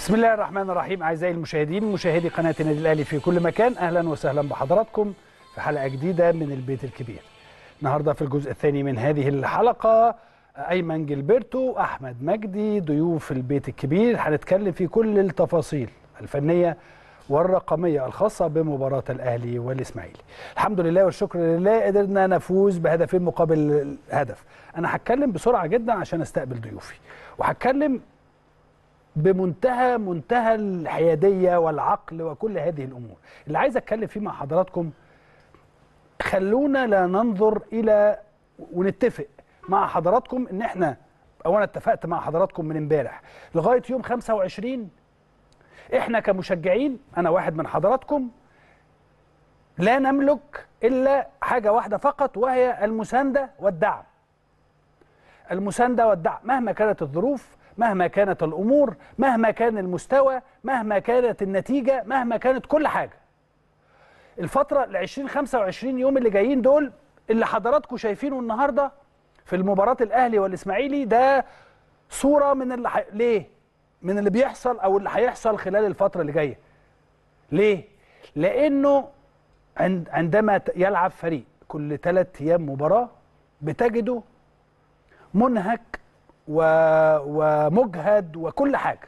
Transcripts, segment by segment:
بسم الله الرحمن الرحيم اعزائي المشاهدين مشاهدي قناه النادي الاهلي في كل مكان اهلا وسهلا بحضراتكم في حلقه جديده من البيت الكبير. النهارده في الجزء الثاني من هذه الحلقه ايمن جilberto احمد مجدي ضيوف البيت الكبير هنتكلم في كل التفاصيل الفنيه والرقميه الخاصه بمباراه الاهلي والاسماعيلي. الحمد لله والشكر لله قدرنا نفوز بهدفين مقابل هدف. انا هتكلم بسرعه جدا عشان استقبل ضيوفي وهتكلم بمنتهى منتهى الحياديه والعقل وكل هذه الامور اللي عايز اتكلم فيه مع حضراتكم خلونا لا ننظر الى ونتفق مع حضراتكم ان احنا او انا اتفقت مع حضراتكم من امبارح لغايه يوم 25 احنا كمشجعين انا واحد من حضراتكم لا نملك الا حاجه واحده فقط وهي المسانده والدعم المسانده والدعم مهما كانت الظروف مهما كانت الامور مهما كان المستوى مهما كانت النتيجه مهما كانت كل حاجه الفتره ال 20 25 يوم اللي جايين دول اللي حضراتكم شايفينه النهارده في المباراه الاهلي والاسماعيلي ده صوره من اللي ح... ليه من اللي بيحصل او اللي هيحصل خلال الفتره اللي جايه ليه لانه عند عندما يلعب فريق كل ثلاث ايام مباراه بتجده منهك و... ومجهد وكل حاجه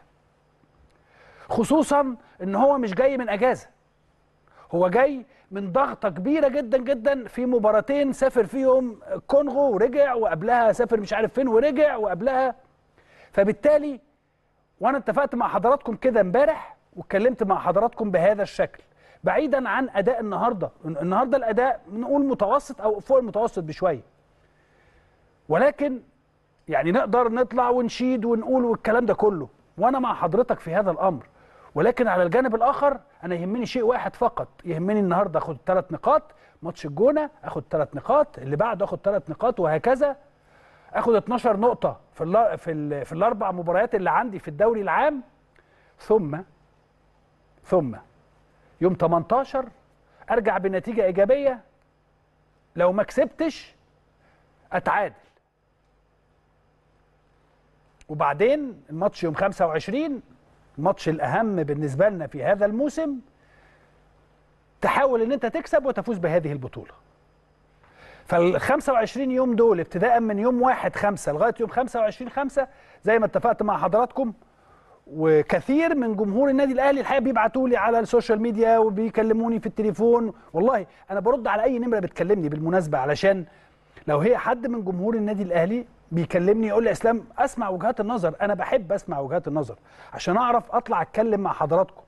خصوصا ان هو مش جاي من اجازه هو جاي من ضغطه كبيره جدا جدا في مباراتين سافر فيهم كونغو ورجع وقبلها سافر مش عارف فين ورجع وقبلها فبالتالي وانا اتفقت مع حضراتكم كده امبارح واتكلمت مع حضراتكم بهذا الشكل بعيدا عن اداء النهارده النهارده الاداء نقول متوسط او فوق المتوسط بشويه ولكن يعني نقدر نطلع ونشيد ونقول والكلام ده كله وانا مع حضرتك في هذا الامر ولكن على الجانب الاخر انا يهمني شيء واحد فقط يهمني النهارده اخد ثلاث نقاط ماتش الجونه اخد ثلاث نقاط اللي بعده اخد ثلاث نقاط وهكذا اخد 12 نقطه في ال في ال في الاربع مباريات اللي عندي في الدوري العام ثم ثم يوم 18 ارجع بنتيجه ايجابيه لو ما كسبتش اتعادل وبعدين الماتش يوم 25 الماتش الاهم بالنسبه لنا في هذا الموسم تحاول ان انت تكسب وتفوز بهذه البطوله فال 25 يوم دول ابتداء من يوم 1 5 لغايه يوم 25 5 زي ما اتفقت مع حضراتكم وكثير من جمهور النادي الاهلي الحقيقه بيبعتوا لي على السوشيال ميديا وبيكلموني في التليفون والله انا برد على اي نمره بتكلمني بالمناسبه علشان لو هي حد من جمهور النادي الاهلي بيكلمني يقول لي اسلام اسمع وجهات النظر انا بحب اسمع وجهات النظر عشان اعرف اطلع اتكلم مع حضراتكم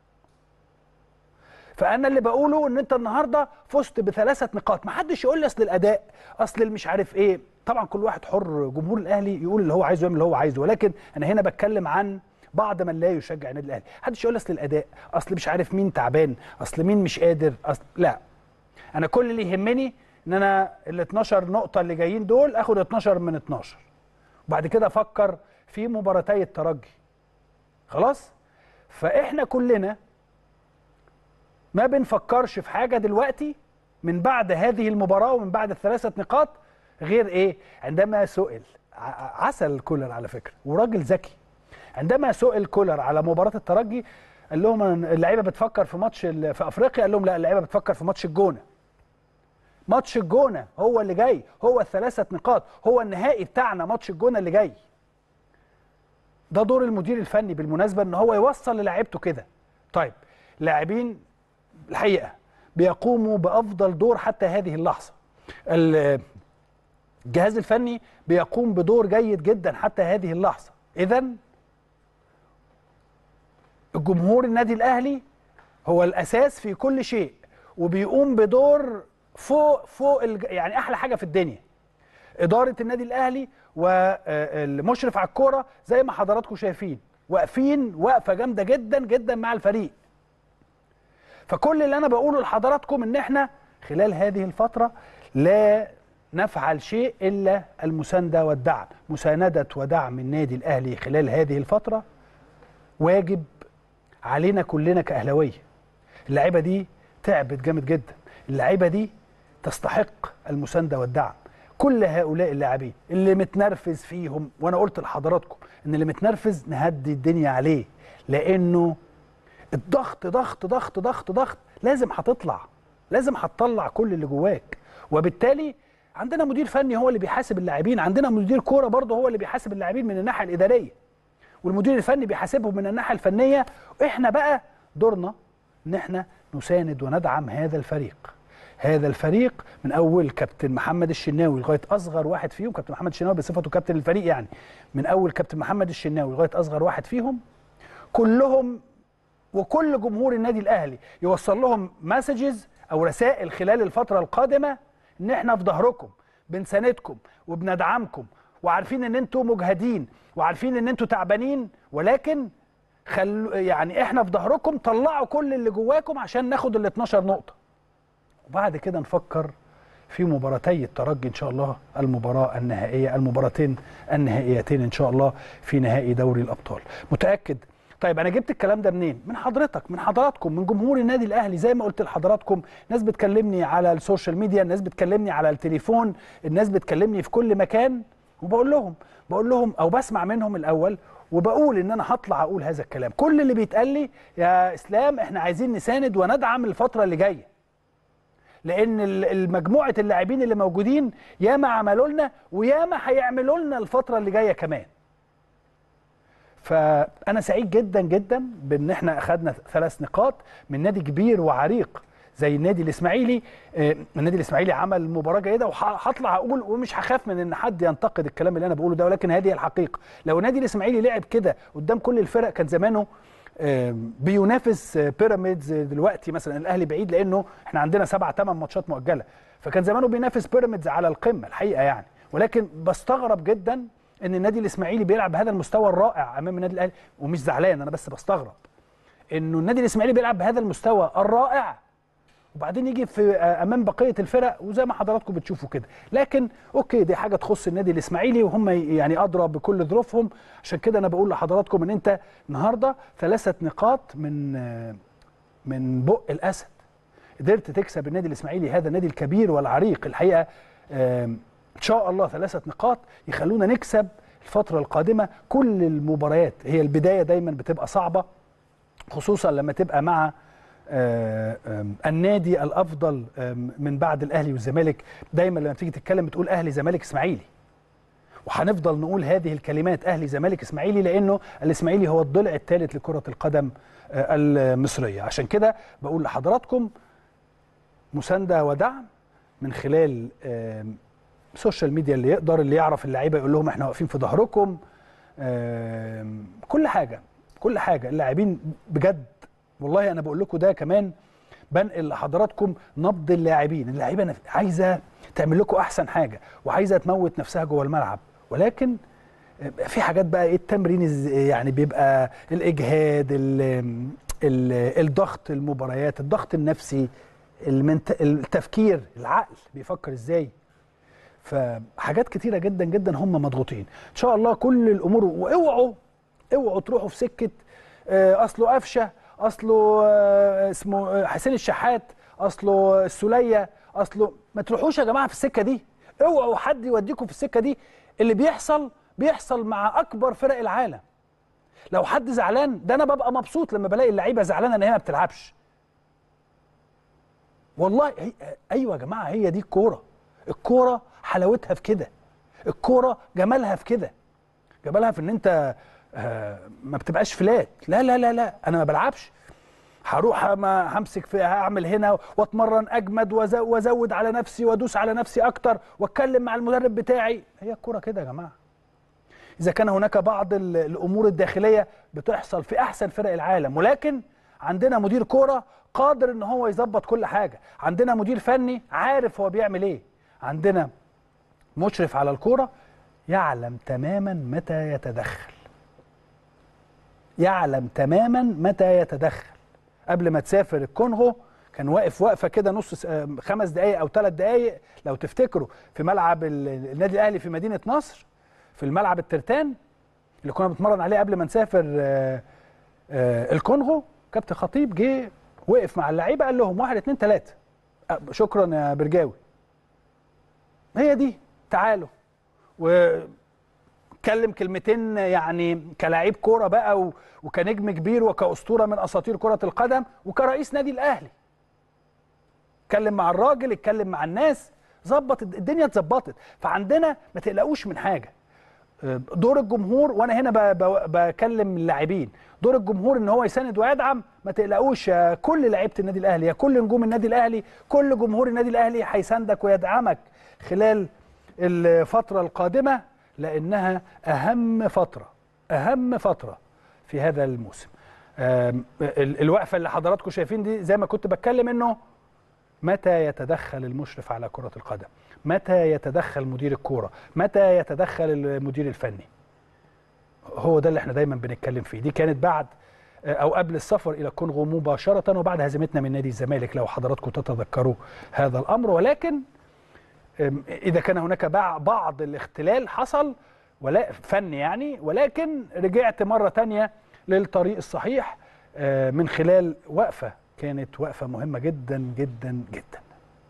فانا اللي بقوله ان انت النهارده فزت بثلاثه نقاط ما حدش يقول لي اصل الاداء اصل مش عارف ايه طبعا كل واحد حر جمهور الاهلي يقول اللي هو عايزه يعمل اللي هو عايزه ولكن انا هنا بتكلم عن بعض من لا يشجع النادي الاهلي محدش يقول اصل الاداء اصل مش عارف مين تعبان اصل مين مش قادر اصل لا انا كل اللي يهمني ان انا ال 12 نقطه اللي جايين دول اخد 12 من 12 وبعد كده افكر في مباراتي الترجي خلاص فاحنا كلنا ما بنفكرش في حاجه دلوقتي من بعد هذه المباراه ومن بعد الثلاثه نقاط غير ايه عندما سئل عسل كولر على فكره وراجل ذكي عندما سئل كولر على مباراه الترجي قال لهم اللعيبه بتفكر في ماتش في افريقيا قال لهم لا اللعيبه بتفكر في ماتش الجونه ماتش الجونه هو اللي جاي هو الثلاثه نقاط هو النهائي بتاعنا ماتش الجونه اللي جاي ده دور المدير الفني بالمناسبه ان هو يوصل للاعيبته كده طيب لاعبين الحقيقه بيقوموا بافضل دور حتى هذه اللحظه الجهاز الفني بيقوم بدور جيد جدا حتى هذه اللحظه اذا الجمهور النادي الاهلي هو الاساس في كل شيء وبيقوم بدور فوق فوق الج... يعني احلى حاجه في الدنيا اداره النادي الاهلي والمشرف على الكوره زي ما حضراتكم شايفين واقفين وقفه جامده جدا جدا مع الفريق فكل اللي انا بقوله لحضراتكم ان احنا خلال هذه الفتره لا نفعل شيء الا المسانده والدعم مسانده ودعم النادي الاهلي خلال هذه الفتره واجب علينا كلنا كاهلاويه اللعيبه دي تعبت جامد جدا اللعيبه دي تستحق المسانده والدعم كل هؤلاء اللاعبين اللي متنرفز فيهم وانا قلت لحضراتكم ان اللي متنرفز نهدي الدنيا عليه لانه الضغط ضغط ضغط ضغط ضغط لازم هتطلع لازم هتطلع كل اللي جواك وبالتالي عندنا مدير فني هو اللي بيحاسب اللاعبين عندنا مدير كوره برضه هو اللي بيحاسب اللاعبين من الناحيه الاداريه والمدير الفني بيحاسبهم من الناحيه الفنيه احنا بقى دورنا ان احنا نساند وندعم هذا الفريق هذا الفريق من اول كابتن محمد الشناوي لغايه اصغر واحد فيهم كابتن محمد الشناوي بصفته كابتن الفريق يعني من اول كابتن محمد الشناوي لغايه اصغر واحد فيهم كلهم وكل جمهور النادي الاهلي يوصل لهم مسجز او رسائل خلال الفتره القادمه ان احنا في ظهركم بنساندكم وبندعمكم وعارفين ان انتوا مجهدين وعارفين ان انتوا تعبانين ولكن خلو يعني احنا في ظهركم طلعوا كل اللي جواكم عشان ناخد ال 12 نقطه وبعد كده نفكر في مباراتي الترجي ان شاء الله المباراه النهائيه المباراتين النهائيتين ان شاء الله في نهائي دوري الابطال متاكد طيب انا جبت الكلام ده منين من حضرتك من حضراتكم من جمهور النادي الاهلي زي ما قلت لحضراتكم ناس بتكلمني على السوشيال ميديا الناس بتكلمني على التليفون الناس بتكلمني في كل مكان وبقول لهم بقول لهم او بسمع منهم الاول وبقول ان انا هطلع اقول هذا الكلام كل اللي بيتقال لي يا اسلام احنا عايزين نساند وندعم الفتره اللي جايه لان المجموعه اللاعبين اللي موجودين ياما عملوا لنا وياما هيعملوا لنا الفتره اللي جايه كمان فانا سعيد جدا جدا بان احنا اخذنا ثلاث نقاط من نادي كبير وعريق زي النادي الاسماعيلي آه، النادي الاسماعيلي عمل مباراه جيده وهطلع اقول ومش هخاف من ان حد ينتقد الكلام اللي انا بقوله ده ولكن هذه الحقيقه لو النادي الاسماعيلي لعب كده قدام كل الفرق كان زمانه آه، بينافس بيراميدز دلوقتي مثلا الاهلي بعيد لانه احنا عندنا سبع ثمان ماتشات مؤجله فكان زمانه بينافس بيراميدز على القمه الحقيقه يعني ولكن بستغرب جدا ان النادي الاسماعيلي بيلعب بهذا المستوى الرائع امام النادي الاهلي ومش زعلان انا بس بستغرب انه النادي الاسماعيلي بيلعب بهذا المستوى الرائع وبعدين يجي في امام بقيه الفرق وزي ما حضراتكم بتشوفوا كده لكن اوكي دي حاجه تخص النادي الاسماعيلي وهم يعني ادرى بكل ظروفهم عشان كده انا بقول لحضراتكم ان انت النهارده ثلاثه نقاط من من بق الاسد قدرت تكسب النادي الاسماعيلي هذا النادي الكبير والعريق الحقيقه ان شاء الله ثلاثه نقاط يخلونا نكسب الفتره القادمه كل المباريات هي البدايه دايما بتبقى صعبه خصوصا لما تبقى مع آه، النادي الافضل من بعد الاهلي والزمالك دايما لما تيجي تتكلم بتقول اهلي زمالك اسماعيلي وهنفضل نقول هذه الكلمات اهلي زمالك اسماعيلي لانه الاسماعيلي هو الضلع الثالث لكره القدم آه، المصريه عشان كده بقول لحضراتكم مسانده ودعم من خلال السوشيال ميديا اللي يقدر اللي يعرف اللعيبه يقول لهم احنا واقفين في ظهركم كل حاجه كل حاجه اللاعبين بجد والله انا بقول لكم ده كمان بنقل لحضراتكم نبض اللاعبين اللعيبه عايزه تعمل لكم احسن حاجه وعايزه تموت نفسها جوه الملعب ولكن في حاجات بقى ايه التمرين يعني بيبقى الاجهاد ال ال الضغط المباريات الضغط النفسي التفكير العقل بيفكر ازاي فحاجات كتيره جدا جدا هم مضغوطين ان شاء الله كل الامور واوعوا اوعوا تروحوا في سكه آه، اصله قفشه اصله آه، اسمه آه، حسين الشحات اصله السليه اصله ما تروحوش يا جماعه في السكه دي اوعوا حد يوديكم في السكه دي اللي بيحصل بيحصل مع اكبر فرق العالم لو حد زعلان ده انا ببقى مبسوط لما بلاقي اللعيبه زعلانه ان هي ما بتلعبش والله هي ايوه يا جماعه هي دي الكوره الكوره حلاوتها في كده الكوره جمالها في كده جمالها في ان انت آه، ما بتبقاش فلات لا لا لا لا انا ما بلعبش هروح ما همسك في هعمل هنا واتمرن اجمد وازود على نفسي وادوس على نفسي اكتر واتكلم مع المدرب بتاعي هي الكوره كده يا جماعه اذا كان هناك بعض الامور الداخليه بتحصل في احسن فرق العالم ولكن عندنا مدير كوره قادر ان هو يظبط كل حاجه عندنا مدير فني عارف هو بيعمل ايه عندنا مشرف على الكوره يعلم تماما متى يتدخل يعلم تماما متى يتدخل قبل ما تسافر الكونغو كان واقف وقفه كده نص آه، خمس دقائق او ثلاث دقائق لو تفتكروا في ملعب النادي الاهلي في مدينه نصر في الملعب الترتان اللي كنا بنتمرن عليه قبل ما نسافر آه، آه، الكونغو كابتن خطيب جه وقف مع اللعيبه قال لهم واحد اثنين ثلاثه شكرا يا برجاوي هي دي تعالوا وكلم كلمتين يعني كلاعب كوره بقى و- وكنجم كبير وكاسطوره من اساطير كره القدم وكرئيس نادي الاهلي اتكلم مع الراجل اتكلم مع الناس ظبط الدنيا اتظبطت فعندنا ما تقلقوش من حاجه دور الجمهور وانا هنا ب- ب- بكلم اللاعبين دور الجمهور ان هو يساند ويدعم ما تقلقوش يا كل لعيبه النادي الاهلي يا كل نجوم النادي الاهلي كل جمهور النادي الاهلي هيساندك ويدعمك خلال الفتره القادمه لانها اهم فتره اهم فتره في هذا الموسم آم، ال- الوقفه اللي حضراتكم شايفين دي زي ما كنت بتكلم انه متى يتدخل المشرف على كرة القدم متى يتدخل مدير الكورة متى يتدخل المدير الفني هو ده اللي احنا دايما بنتكلم فيه دي كانت بعد او قبل السفر الى الكونغو مباشرة وبعد هزيمتنا من نادي الزمالك لو حضراتكم تتذكروا هذا الامر ولكن أم، اذا كان هناك بع- بعض الاختلال حصل ولا فني يعني ولكن رجعت مرة تانية للطريق الصحيح آه، من خلال وقفة كانت وقفة مهمة جدا جدا جدا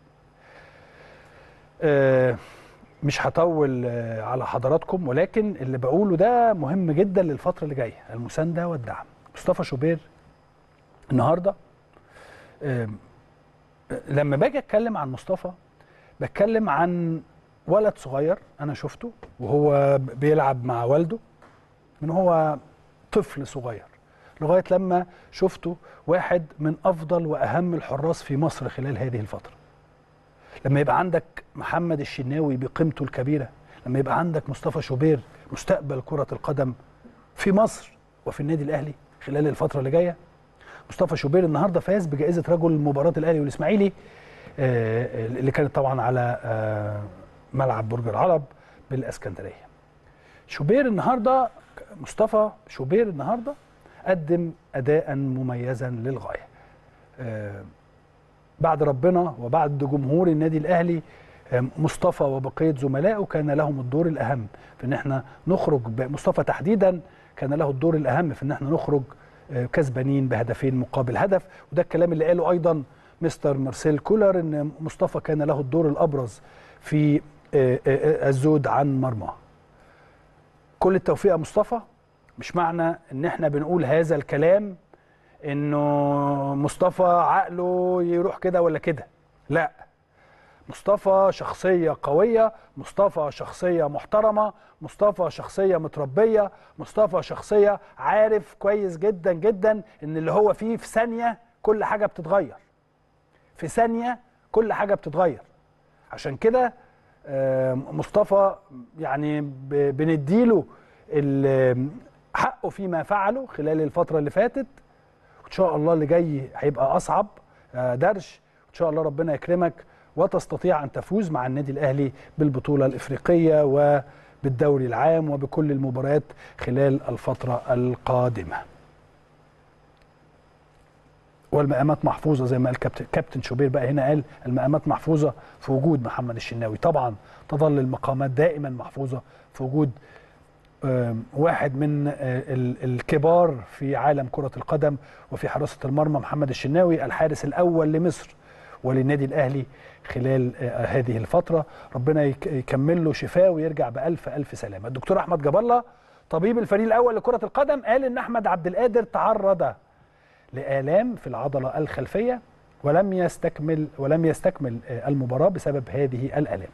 آه، مش هطول آه، على حضراتكم ولكن اللي بقوله ده مهم جدا للفترة اللي جاية المساندة والدعم مصطفى شوبير النهاردة آم، لما باجي اتكلم عن مصطفى بتكلم عن ولد صغير انا شفته وهو بيلعب مع والده من هو طفل صغير لغايه لما شفته واحد من افضل واهم الحراس في مصر خلال هذه الفتره لما يبقى عندك محمد الشناوي بقيمته الكبيره لما يبقى عندك مصطفى شوبير مستقبل كره القدم في مصر وفي النادي الاهلي خلال الفتره اللي جايه مصطفى شوبير النهارده فاز بجائزه رجل مباراه الاهلي والاسماعيلي آه، اللي كانت طبعا على آه، ملعب برج العرب بالاسكندريه شوبير النهارده مصطفى شوبير النهارده قدم اداء مميزا للغايه آه، بعد ربنا وبعد جمهور النادي الاهلي آه، مصطفى وبقيه زملائه كان لهم الدور الاهم في ان احنا نخرج ب- مصطفى تحديدا كان له الدور الاهم في ان احنا نخرج آه، كسبانين بهدفين مقابل هدف وده الكلام اللي قاله ايضا مستر مارسيل كولر ان مصطفى كان له الدور الابرز في آه، آه، آه، الزود عن مرماه كل التوفيق يا مصطفى مش معنى ان احنا بنقول هذا الكلام انه مصطفى عقله يروح كده ولا كده لا مصطفى شخصية قوية مصطفى شخصية محترمة مصطفى شخصية متربية مصطفى شخصية عارف كويس جدا جدا ان اللي هو فيه في ثانية كل حاجة بتتغير في ثانية كل حاجة بتتغير عشان كده آه، مصطفى يعني ب- بنديله ال- حقه فيما فعله خلال الفترة اللي فاتت وان شاء الله اللي جاي هيبقى اصعب آه، درش ان شاء الله ربنا يكرمك وتستطيع ان تفوز مع النادي الاهلي بالبطوله الافريقيه وبالدوري العام وبكل المباريات خلال الفتره القادمه. والمقامات محفوظه زي ما قال كابتن كابتن شوبير بقى هنا قال المقامات محفوظه في وجود محمد الشناوي طبعا تظل المقامات دائما محفوظه في وجود آم، واحد من آه، ال- الكبار في عالم كرة القدم وفي حراسة المرمى محمد الشناوي الحارس الأول لمصر وللنادي الأهلي خلال آه، هذه الفترة ربنا يك- يكمل له شفاء ويرجع بألف ألف سلامة الدكتور أحمد جاب الله طبيب الفريق الأول لكرة القدم قال إن أحمد عبد القادر تعرض لآلام في العضلة الخلفية ولم يستكمل ولم يستكمل آه، المباراة بسبب هذه الآلام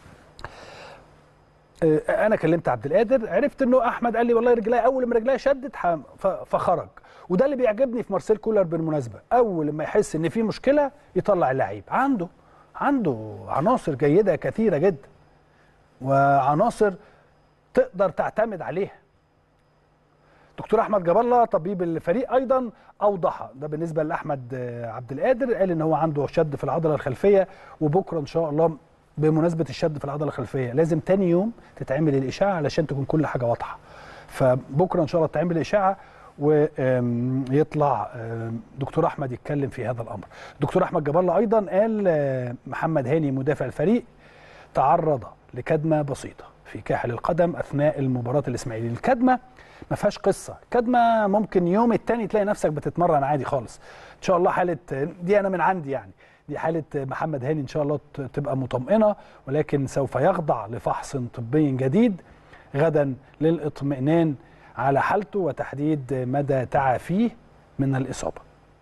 آه، انا كلمت عبد القادر عرفت انه احمد قال لي والله رجلي اول ما رجلي شدت ح- ف- فخرج وده اللي بيعجبني في مارسيل كولر بالمناسبه اول ما يحس ان في مشكله يطلع اللعيب عنده عنده عناصر جيده كثيره جدا وعناصر تقدر تعتمد عليها دكتور احمد جاب الله طبيب الفريق ايضا اوضح ده بالنسبه لاحمد آه، عبد القادر قال ان هو عنده شد في العضله الخلفيه وبكره ان شاء الله بمناسبه الشد في العضله الخلفيه لازم تاني يوم تتعمل الاشاعه علشان تكون كل حاجه واضحه فبكره ان شاء الله تتعمل الاشاعه ويطلع دكتور احمد يتكلم في هذا الامر دكتور احمد جاب الله ايضا قال آه، محمد هاني مدافع الفريق تعرض لكدمه بسيطه في كاحل القدم اثناء المباراه الاسماعيلي الكدمه ما فيهاش قصه كدمه ممكن يوم التاني تلاقي نفسك بتتمرن عادي خالص ان شاء الله حاله دي انا من عندي يعني دي حاله محمد هاني ان شاء الله ت- تبقى مطمئنه ولكن سوف يخضع لفحص طبي جديد غدا للاطمئنان على حالته وتحديد مدى تعافيه من الاصابه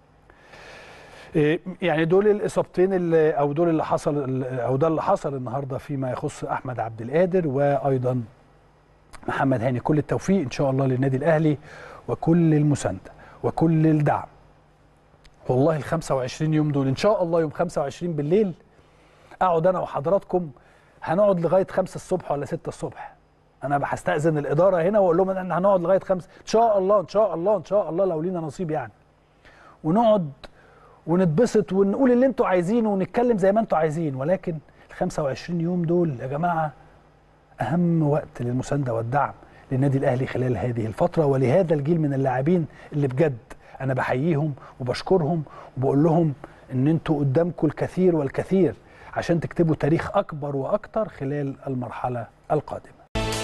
إيه، يعني دول الاصابتين اللي او دول اللي حصل او ده اللي حصل النهارده فيما يخص احمد عبد القادر وايضا محمد هاني كل التوفيق ان شاء الله للنادي الاهلي وكل المسانده وكل الدعم والله ال 25 يوم دول ان شاء الله يوم 25 بالليل اقعد انا وحضراتكم هنقعد لغايه 5 الصبح ولا 6 الصبح انا هستاذن الاداره هنا واقول لهم ان احنا هنقعد لغايه 5 ان شاء الله ان شاء الله ان شاء الله لو لينا نصيب يعني ونقعد ونتبسط ونقول اللي انتوا عايزينه ونتكلم زي ما انتوا عايزين ولكن ال 25 يوم دول يا جماعه اهم وقت للمسانده والدعم للنادي الاهلي خلال هذه الفتره ولهذا الجيل من اللاعبين اللي بجد انا بحييهم وبشكرهم وبقول لهم ان انتوا قدامكم الكثير والكثير عشان تكتبوا تاريخ اكبر واكتر خلال المرحله القادمه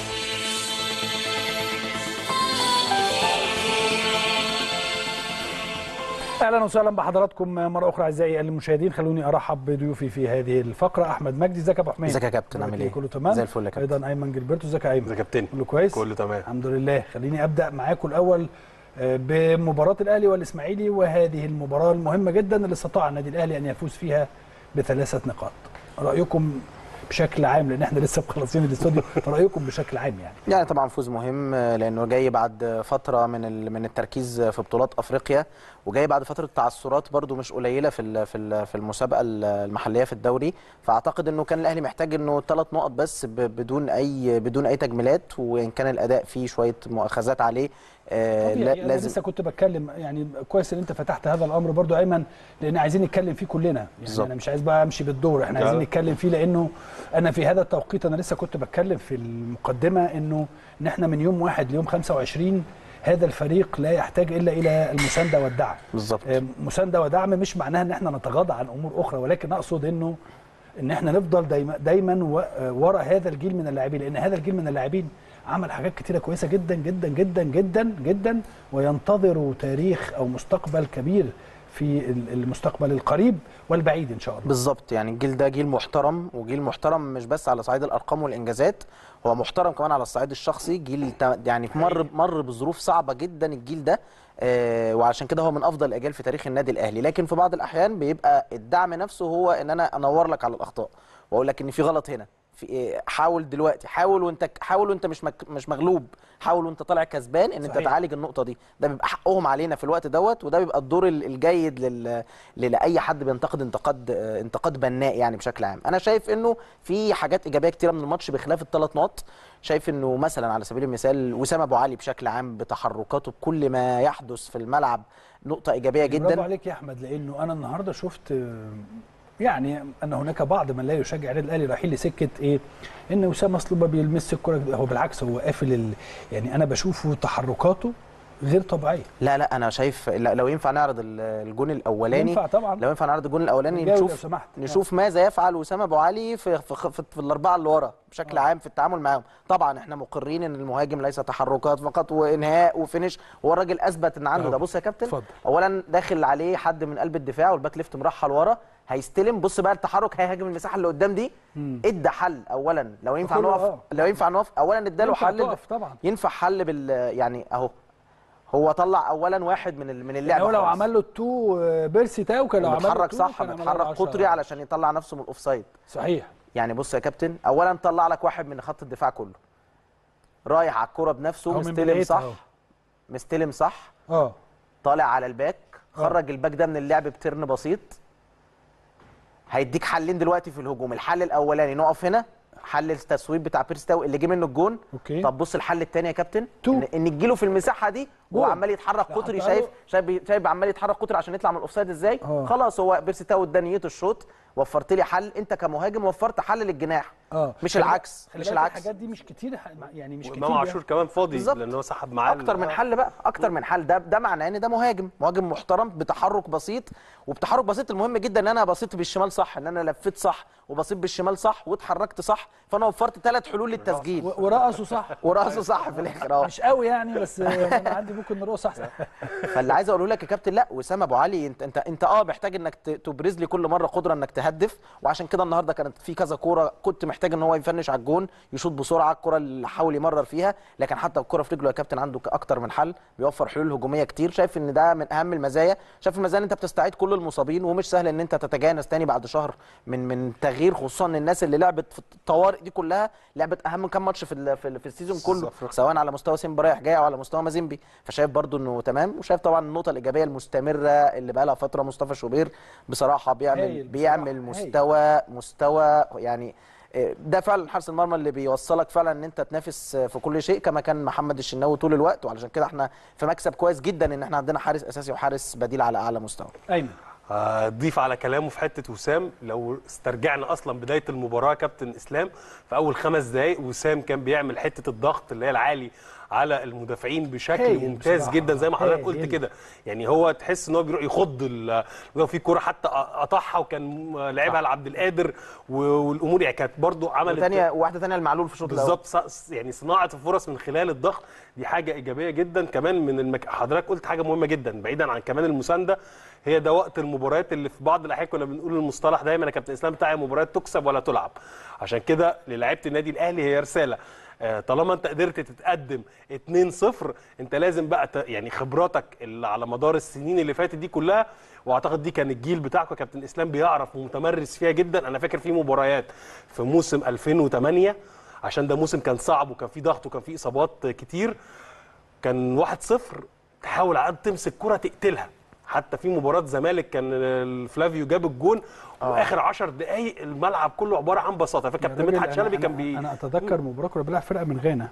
اهلا وسهلا بحضراتكم مره اخرى اعزائي المشاهدين خلوني ارحب بضيوفي في هذه الفقره احمد مجدي ازيك يا ابو حميد ازيك يا كابتن عامل ايه؟ كله تمام زي الفل يا كابتن ايضا ايمن جilberto ازيك يا ايمن ازيك يا كابتن كله كويس كله تمام الحمد لله خليني ابدا معاكم الاول آه، بمباراه الاهلي والاسماعيلي وهذه المباراه المهمه جدا اللي استطاع النادي الاهلي ان يفوز فيها بثلاثه نقاط رايكم بشكل عام لان احنا لسه مخلصين الاستوديو رايكم بشكل عام يعني يعني طبعا فوز مهم آه، لانه جاي بعد فتره من ال- من التركيز في بطولات افريقيا وجاي بعد فتره تعثرات برده مش قليله في ال- في ال- في المسابقه ال- المحليه في الدوري فاعتقد انه كان الاهلي محتاج انه ثلاث نقط بس ب- بدون اي بدون اي تجميلات وان كان الاداء فيه شويه مؤاخذات عليه آه، لا- طبيعي انا لازم لسه كنت بتكلم يعني كويس ان انت فتحت هذا الامر برضو ايمن لان عايزين نتكلم فيه كلنا يعني بالظبط. انا مش عايز بقى امشي بالدور احنا لا. عايزين نتكلم فيه لانه انا في هذا التوقيت انا لسه كنت بتكلم في المقدمه انه ان احنا من يوم واحد ليوم 25 هذا الفريق لا يحتاج الا الى المسانده والدعم بالظبط آه، مسانده ودعم مش معناها ان احنا نتغاضى عن امور اخرى ولكن اقصد انه ان احنا نفضل دايما دايما و- آه، ورا هذا الجيل من اللاعبين لان هذا الجيل من اللاعبين عمل حاجات كتيره كويسه جدا جدا جدا جدا جدا وينتظروا تاريخ او مستقبل كبير في ال- المستقبل القريب والبعيد ان شاء الله بالظبط يعني الجيل ده جيل محترم وجيل محترم مش بس على صعيد الارقام والانجازات هو محترم كمان على الصعيد الشخصي جيل تا- يعني مر مر بظروف صعبه جدا الجيل ده آه وعشان كده هو من افضل الاجيال في تاريخ النادي الاهلي لكن في بعض الاحيان بيبقى الدعم نفسه هو ان انا انور لك على الاخطاء واقول لك ان في غلط هنا في إيه حاول دلوقتي حاول وانت حاول وانت مش مك مش مغلوب حاول وانت طالع كسبان ان انت صحيح. تعالج النقطه دي ده بيبقى حقهم علينا في الوقت دوت وده بيبقى الدور ال- الجيد لل... ل- لاي حد بينتقد انتقاد آه، انتقاد بناء يعني بشكل عام انا شايف انه في حاجات ايجابيه كتيره من الماتش بخلاف الثلاث نقط شايف انه مثلا على سبيل المثال وسام ابو علي بشكل عام بتحركاته بكل ما يحدث في الملعب نقطه ايجابيه برافو جدا عليك يا احمد لانه انا النهارده شفت آه، يعني ان هناك بعض من لا يشجع النادي الاهلي رايحين لسكه ايه ان وسام اصله ما بيلمس الكره هو بالعكس هو قافل ال... يعني انا بشوفه تحركاته غير طبيعيه لا لا انا شايف لا- لو ينفع نعرض ال- الجون الاولاني ينفع طبعا لو ينفع نعرض الجون الاولاني جاوب لو نشوف سمحت. نشوف ماذا يفعل وسام ابو علي في في, في, في الاربعه اللي ورا بشكل آه. عام في التعامل معاهم طبعا احنا مقرين ان المهاجم ليس تحركات فقط وانهاء وفينش هو الراجل اثبت ان عنده أهو. ده بص يا كابتن اتفضل. اولا داخل عليه حد من قلب الدفاع والباك ليفت مرحل ورا هيستلم بص بقى التحرك هيهاجم المساحه اللي قدام دي ادى حل اولا لو ينفع كله نقف آه. لو ينفع نقف اولا اداله ينفع حل تقف طبعا. ينفع حل بال يعني اهو هو طلع اولا واحد من ال- من اللعبه يعني هو لو خالص. عمل له التو آه، بيرسي تاو كان لو عمل له بيتحرك التو صح كان عمل له بيتحرك 10. قطري علشان يطلع نفسه من الاوفسايد صحيح يعني بص يا كابتن اولا طلع لك واحد من خط الدفاع كله رايح على الكوره بنفسه أهو من مستلم بدايتها صح أهو. مستلم صح اه طالع على الباك آه. خرج الباك ده من اللعب بترن بسيط هيديك حلين دلوقتي في الهجوم الحل الاولاني نقف هنا حل التسويب بتاع بيرستاو اللي جه منه الجون أوكي. طب بص الحل الثاني يا كابتن تو. ان, إن تجيله في المساحه دي وهو جول. عمال يتحرك لا، قطري حطها له. شايف شايف شايف عمال يتحرك قطري عشان يطلع من الاوفسايد ازاي آه. خلاص هو بيرستاو ادى نيته الشوط وفرت لي حل انت كمهاجم وفرت حل للجناح اه مش خلي العكس بالك- خلي مش بالك العكس الحاجات دي مش كتير ح- يعني مش كتير وامام يعني. عاشور كمان فاضي بالظبط. لان هو سحب معاه اكتر من ال- حل بقى اكتر من حل ده ده معناه ان ده مهاجم مهاجم محترم بتحرك بسيط وبتحرك بسيط المهم جدا ان انا بصيت بالشمال صح ان انا لفيت صح وبصيت بالشمال صح واتحركت صح فانا وفرت ثلاث حلول للتسجيل و- ورقصوا صح وراسه صح في الاخر اه مش قوي يعني بس انا عندي ممكن نرقص احسن فاللي عايز اقوله لك يا كابتن لا وسام ابو علي انت انت انت اه محتاج انك ت- تبرز لي كل مره قدره انك تهدف وعشان كده النهارده كانت في كذا كوره كنت محتاج ان هو يفنش على الجون يشوط بسرعه الكره اللي حاول يمرر فيها لكن حتى الكره في رجله يا كابتن عنده ك- اكتر من حل بيوفر حلول هجوميه كتير شايف ان ده من اهم المزايا شايف المزايا ان انت بتستعيد كل المصابين ومش سهل ان انت تتجانس تاني بعد شهر من من تغيير خصوصا ان الناس اللي لعبت في الطوارئ دي كلها لعبت اهم كام ماتش في ال- في, ال- في السيزون كله سواء على مستوى سيمبا رايح جاي او على مستوى مازيمبي فشايف برضو انه تمام وشايف طبعا النقطه الايجابيه المستمره اللي بقى لها فتره مصطفى شوبير بصراحه بيعمل هايل بيعمل بصراحة، هايل. مستوى مستوى يعني آه، ده فعلا حارس المرمى اللي بيوصلك فعلا ان انت تنافس آه، في كل شيء كما كان محمد الشناوي طول الوقت وعلشان كده احنا في مكسب كويس جدا ان احنا عندنا حارس اساسي وحارس بديل على اعلى مستوى ايمن اضيف على كلامه في حته وسام لو استرجعنا اصلا بدايه المباراه كابتن اسلام في اول خمس دقائق وسام كان بيعمل حته الضغط اللي هي العالي على المدافعين بشكل هايل ممتاز بصراحة. جدا زي ما حضرتك قلت هايل. كده يعني هو تحس ان هو بيروح يخض ال- لو في كوره حتى قطعها وكان لعبها لعبد القادر و- والامور يعني كانت برضو عملت وثانيه واحده ثانيه المعلول في الشوط الاول بالظبط ص- يعني صناعه الفرص من خلال الضغط دي حاجه ايجابيه جدا كمان من المك... حضرتك قلت حاجه مهمه جدا بعيدا عن كمان المسانده هي ده وقت المباريات اللي في بعض الاحيان كنا بنقول المصطلح دايما يا كابتن اسلام بتاع المباريات تكسب ولا تلعب عشان كده للاعيبه النادي الاهلي هي رساله آه، طالما انت قدرت تتقدم 2-0 انت لازم بقى ت... يعني خبراتك اللي على مدار السنين اللي فاتت دي كلها واعتقد دي كان الجيل بتاعكم يا كابتن اسلام بيعرف ومتمرس فيها جدا انا فاكر في مباريات في موسم 2008 عشان ده موسم كان صعب وكان فيه ضغط وكان فيه اصابات كتير كان 1-0 تحاول على قد تمسك كرة تقتلها حتى في مباراة زمالك كان الفلافيو جاب الجون واخر 10 دقايق الملعب كله عبارة عن بساطة فكابتن يا راجل مدحت أنا- شلبي أنا- كان بي انا اتذكر مباراه كنا بنلعب فرقه من غانا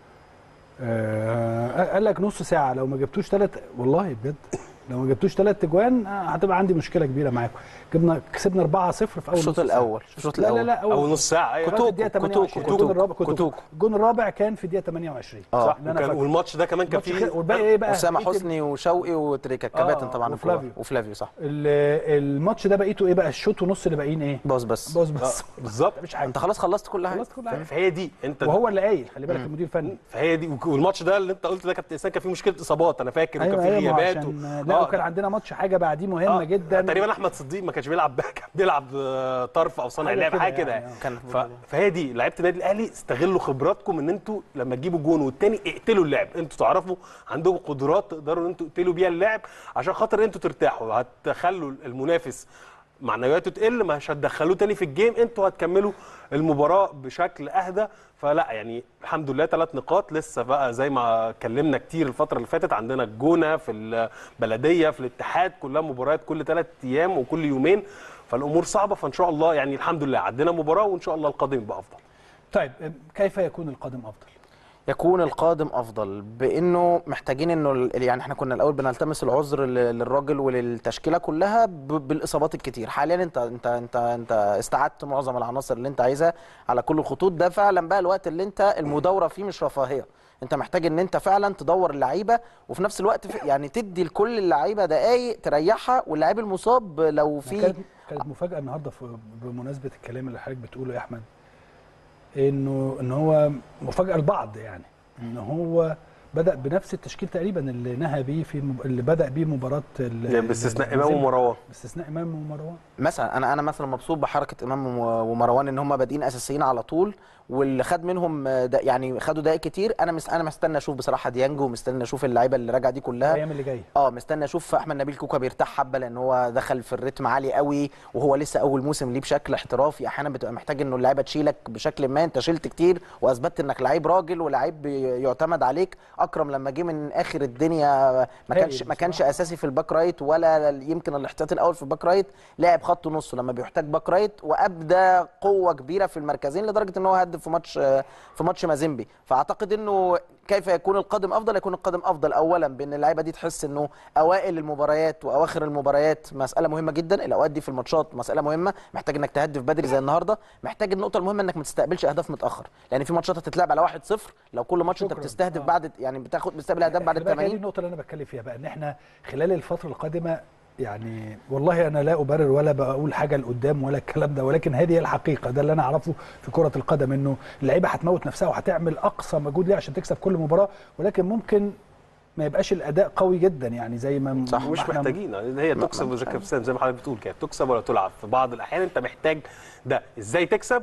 آه قال لك نص ساعه لو ما جبتوش ثلاث والله بجد لو ما جبتوش ثلاث اجوان آه، هتبقى عندي مشكله كبيره معاكم جبنا كسبنا 4-0 في اول الشوط نص ساعة. الأول، الشوط لا لا الأول. لا او نص ساعة ايوه كنت الدقيقه كوتوكو، 28 كوتوكو، الجون الرابع كوتوكو. كوتوكو الجون الرابع كان في الدقيقه 28 اه اللي انا وكان فاكره. والماتش ده كمان كان الماتش فيه خ- والباقي ايه بقى اسامه بقية حسني وشوقي وتريكا الكباتن آه، طبعا وفلافيو. وفلافيو صح ال- الماتش ده بقيته ايه بقى الشوط ونص اللي باقيين ايه باص بس باص بس بالظبط مش حاجه انت خلاص خلصت كل حاجه خلصت كل حاجه فهي دي انت وهو اللي قايل خلي بالك المدير الفني فهي دي والماتش ده اللي انت قلت ده كابتن اسلام كان فيه مشكله اصابات انا فاكر وكان ايوه فيه ايوه ما هو غيابات عشان لا وكان عندنا ماتش حاجه بعديه مهمه آه، جدا تقريبا احمد صديق ما كانش بيلعب كان بيلعب آه، طرف او صانع حاجة لعب كده حاجه كده يعني، يعني. آه. كان ف... فهي دي لعيبه النادي الاهلي استغلوا خبراتكم ان انتوا لما تجيبوا جون والتاني اقتلوا اللعب انتوا تعرفوا عندكم قدرات تقدروا ان انتوا تقتلوا بيها اللعب عشان خاطر انتوا ترتاحوا هتخلوا المنافس معنوياته تقل مش هتدخلوه تاني في الجيم انتوا هتكملوا المباراه بشكل اهدى فلا يعني الحمد لله ثلاث نقاط لسه بقى زي ما اتكلمنا كتير الفتره اللي فاتت عندنا الجونه في البلديه في الاتحاد كلها مباريات كل ثلاث ايام وكل يومين فالامور صعبه فان شاء الله يعني الحمد لله عدينا مباراه وان شاء الله القادم يبقى افضل طيب كيف يكون القادم افضل يكون القادم افضل بانه محتاجين انه ال- يعني احنا كنا الاول بنلتمس العذر ل- للراجل وللتشكيله كلها ب- بالاصابات الكتير حاليا انت انت انت انت استعدت معظم العناصر اللي انت عايزها على كل الخطوط ده فعلا بقى الوقت اللي انت المداوره فيه مش رفاهيه انت محتاج ان انت فعلا تدور اللعيبه وفي نفس الوقت في- يعني تدي لكل اللعيبه دقائق تريحها واللعيب المصاب لو في كانت كانت مفاجاه النهارده في- بمناسبه الكلام اللي حضرتك بتقوله يا احمد انه ان هو مفاجاه البعض يعني ان هو بدا بنفس التشكيل تقريبا اللي نهى بيه في مب... اللي بدا بيه مباراه ال- باستثناء ال- امام ومروان باستثناء امام ومروان مثلا انا انا مثلا مبسوط بحركه امام و- ومروان ان هم بادئين اساسيين على طول واللي خد منهم دا يعني خدوا دقائق كتير انا مس انا مستني اشوف بصراحه ديانج ومستني اشوف اللعيبه اللي راجعه دي كلها الايام اللي جايه اه مستني اشوف احمد نبيل كوكا بيرتاح حبه لان هو دخل في الريتم عالي قوي وهو لسه اول موسم ليه بشكل احترافي احيانا بتبقى محتاج انه اللعيبه تشيلك بشكل ما انت شلت كتير واثبتت انك لعيب راجل ولعيب بي- يعتمد عليك اكرم لما جه من اخر الدنيا ما كانش ما كانش اساسي في الباك رايت ولا يمكن الاحتياطي الاول في الباك رايت لاعب خط نص لما بيحتاج باك رايت وابدى قوه كبيره في المركزين لدرجه ان هو هدف في ماتش في ماتش مازيمبي فاعتقد انه كيف يكون القادم افضل يكون القادم افضل اولا بان اللعيبه دي تحس انه اوائل المباريات واواخر المباريات مساله مهمه جدا الاوقات دي في الماتشات مساله مهمه محتاج انك تهدف بدري زي النهارده محتاج النقطه المهمه انك ما تستقبلش اهداف متاخر لان في ماتشات هتتلعب على 1-0 لو كل ماتش انت شكراً. بتستهدف آه. بعد يعني بتاخد بتستقبل اهداف بعد ال خلي بالك هي دي 80 النقطه اللي انا بتكلم فيها بقى ان احنا خلال الفتره القادمه يعني والله انا لا ابرر ولا بقول حاجه لقدام ولا الكلام ده ولكن هذه هي الحقيقه ده اللي انا اعرفه في كره القدم انه اللعيبه هتموت نفسها وهتعمل اقصى مجهود ليها عشان تكسب كل مباراه ولكن ممكن ما يبقاش الاداء قوي جدا يعني زي ما صح. ما مش احنا- محتاجين هي تكسب مش زي كابتن زي ما حضرتك بتقول كده تكسب ولا تلعب في بعض الاحيان انت محتاج ده ازاي تكسب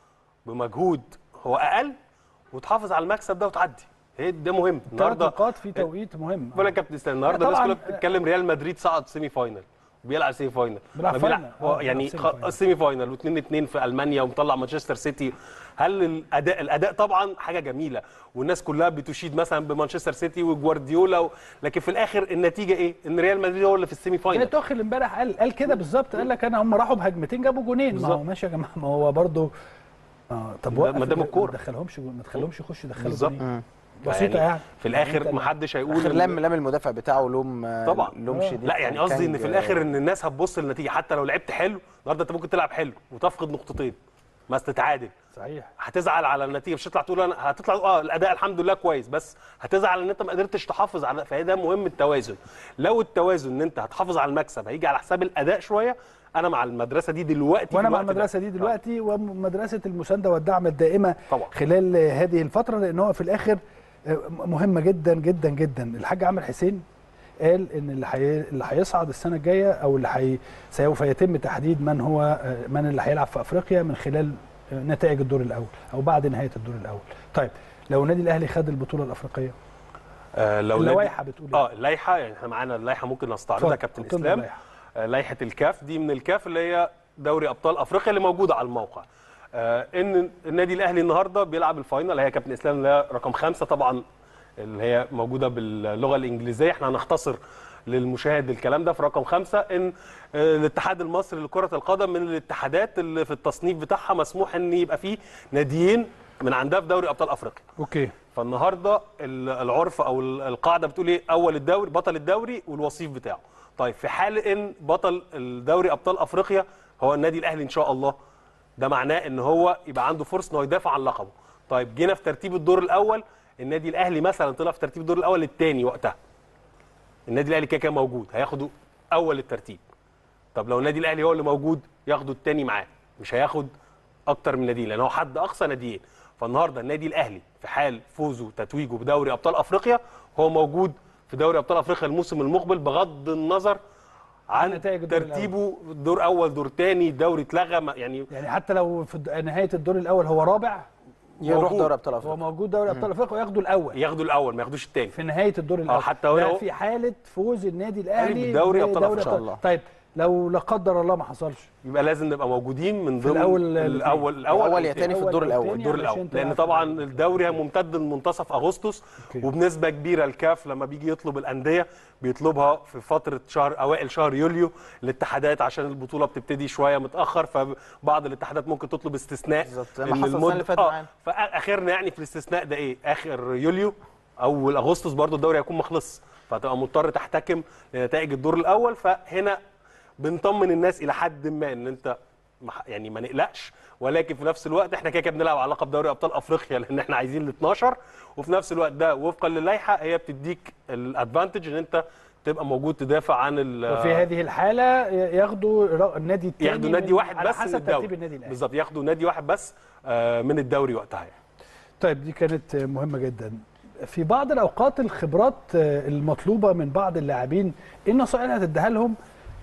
بمجهود هو اقل وتحافظ على المكسب ده وتعدي هي ده مهم ثلاث النهارده نقاط في توقيت مهم بقول لك يا كابتن اسلام النهارده الناس طبعاً. كلها بتتكلم ريال مدريد صعد سيمي فاينل وبيلعب سيمي فاينل بيلعب ما فاينل. هو آه، يعني بيلعب سيمي فاينل. سيمي فاينل و2 2 في المانيا ومطلع مانشستر سيتي هل الاداء الاداء طبعا حاجه جميله والناس كلها بتشيد مثلا بمانشستر سيتي وجوارديولا و... لكن في الاخر النتيجه ايه ان ريال مدريد هو اللي في السيمي كان فاينل توخل امبارح قال قال كده بالظبط قال لك انا هم راحوا بهجمتين جابوا جونين ما هو بالظبط. ماشي يا جماعه ما هو برضه اه طب ده- وقف ما دام الج- الكورة. ما تدخلهمش جو- ما تخليهمش يخشوا يدخلوا بالظبط. جونين بسيطه يعني في أنت الاخر ما حدش هيقول اخر إن- لم لم المدافع بتاعه لوم طبعا لوم آه. شديد لا يعني قصدي ان في كان- الاخر ان الناس هتبص للنتيجه حتى لو لعبت حلو النهارده انت ممكن تلعب حلو وتفقد نقطتين بس تتعادل صحيح هتزعل على النتيجه مش هتطلع تقول انا هتطلع اه الاداء الحمد لله كويس بس هتزعل ان انت ما قدرتش تحافظ على فهي ده مهم التوازن لو التوازن ان انت هتحافظ على المكسب هيجي على حساب الاداء شويه انا مع المدرسه دي دلوقتي وانا في مع الوقت ده. المدرسه دي دلوقتي ومدرسه المسانده والدعم الدائمه طبعا. خلال هذه الفتره لان هو في الاخر آه، مهمه جدا جدا جدا الحاج عامر حسين قال ان اللي حي... اللي هيصعد السنه الجايه او اللي حي... سوف يتم تحديد من هو آه، من اللي هيلعب في افريقيا من خلال آه، نتائج الدور الاول او بعد نهايه الدور الاول طيب لو النادي الاهلي خد البطوله الافريقيه آه لو اللوائح بتقول إيه؟ اه اللائحه يعني احنا معانا اللائحه ممكن نستعرضها اتفضل، كابتن حط لنا اسلام اللائحة. آه لائحه الكاف دي من الكاف اللي هي دوري ابطال افريقيا اللي موجوده على الموقع آه ان النادي الاهلي النهارده بيلعب الفاينل اللي هي كابتن اسلام اللي هي رقم خمسة طبعا اللي هي موجوده باللغه الانجليزيه احنا هنختصر للمشاهد الكلام ده في رقم خمسة ان آه، الاتحاد المصري لكرة القدم من الاتحادات اللي في التصنيف بتاعها مسموح ان يبقى فيه ناديين من عندها في دوري ابطال افريقيا اوكي فالنهارده ال- العرف او ال- القاعده بتقول ايه اول الدوري بطل الدوري والوصيف بتاعه طيب في حال ان بطل الدوري ابطال افريقيا هو النادي الاهلي ان شاء الله ده معناه ان هو يبقى عنده فرصه انه يدافع عن لقبه طيب جينا في ترتيب الدور الاول النادي الاهلي مثلا طلع في ترتيب الدور الاول الثاني وقتها النادي الاهلي كده كده موجود هياخدوا اول الترتيب طب لو النادي الاهلي هو اللي موجود ياخدوا الثاني معاه مش هياخد اكتر من ناديين لان هو حد اقصى ناديين فالنهارده النادي الاهلي في حال فوزه وتتويجه بدوري ابطال افريقيا هو موجود في دوري ابطال افريقيا الموسم المقبل بغض النظر عن نتائج الدور ترتيبه دور اول دور ثاني الدوري اتلغى ما- يعني يعني حتى لو في الد- نهايه الدور الاول هو رابع يروح موجود. دوري ابطال هو افريقيا موجود دوري ابطال افريقيا وياخدوا الاول ياخدوا الاول ما ياخدوش الثاني في نهايه الدور الاول حتى هو- ده هو- في حاله فوز النادي الاهلي بدوري أبطال بدوري أفريقيا. إن شاء الله. طيب لو لا قدر الله ما حصلش يبقى لازم نبقى موجودين من في ضمن الأول الاول الأول أو يا التاني. تاني في الدور أول الأول. والتاني الدور علشان الاول تلعب لان في طبعا الدوري. الدوري ممتد لمنتصف اغسطس أوكي. وبنسبه كبيره الكاف لما بيجي يطلب الانديه بيطلبها في فتره شهر اوائل شهر يوليو الاتحادات عشان البطوله بتبتدي شويه متاخر فبعض الاتحادات ممكن تطلب استثناء بالظبط، زي ما إن حصل السنة اللي فاتت آه، معانا. فاخرنا يعني في الاستثناء ده ايه اخر يوليو اول اغسطس برضو الدوري هيكون مخلص فهتبقى مضطر تحتكم لنتائج الدور الاول فهنا بنطمن الناس الى حد ما ان انت مح- يعني ما نقلقش ولكن في نفس الوقت احنا كده كده بنلعب على لقب دوري ابطال افريقيا لان احنا عايزين ال 12 وفي نفس الوقت ده وفقا للائحه هي بتديك الادفانتج ان انت تبقى موجود تدافع عن ال- وفي هذه الحاله ي- ياخدوا ر- النادي الثاني ياخدوا نادي واحد على بس من حسب الدوري ترتيب النادي الاهلي بالظبط ياخدوا نادي واحد بس آه، من الدوري وقتها يعني. طيب دي كانت مهمه جدا في بعض الاوقات الخبرات المطلوبه من بعض اللاعبين ايه النصائح اللي هتديها لهم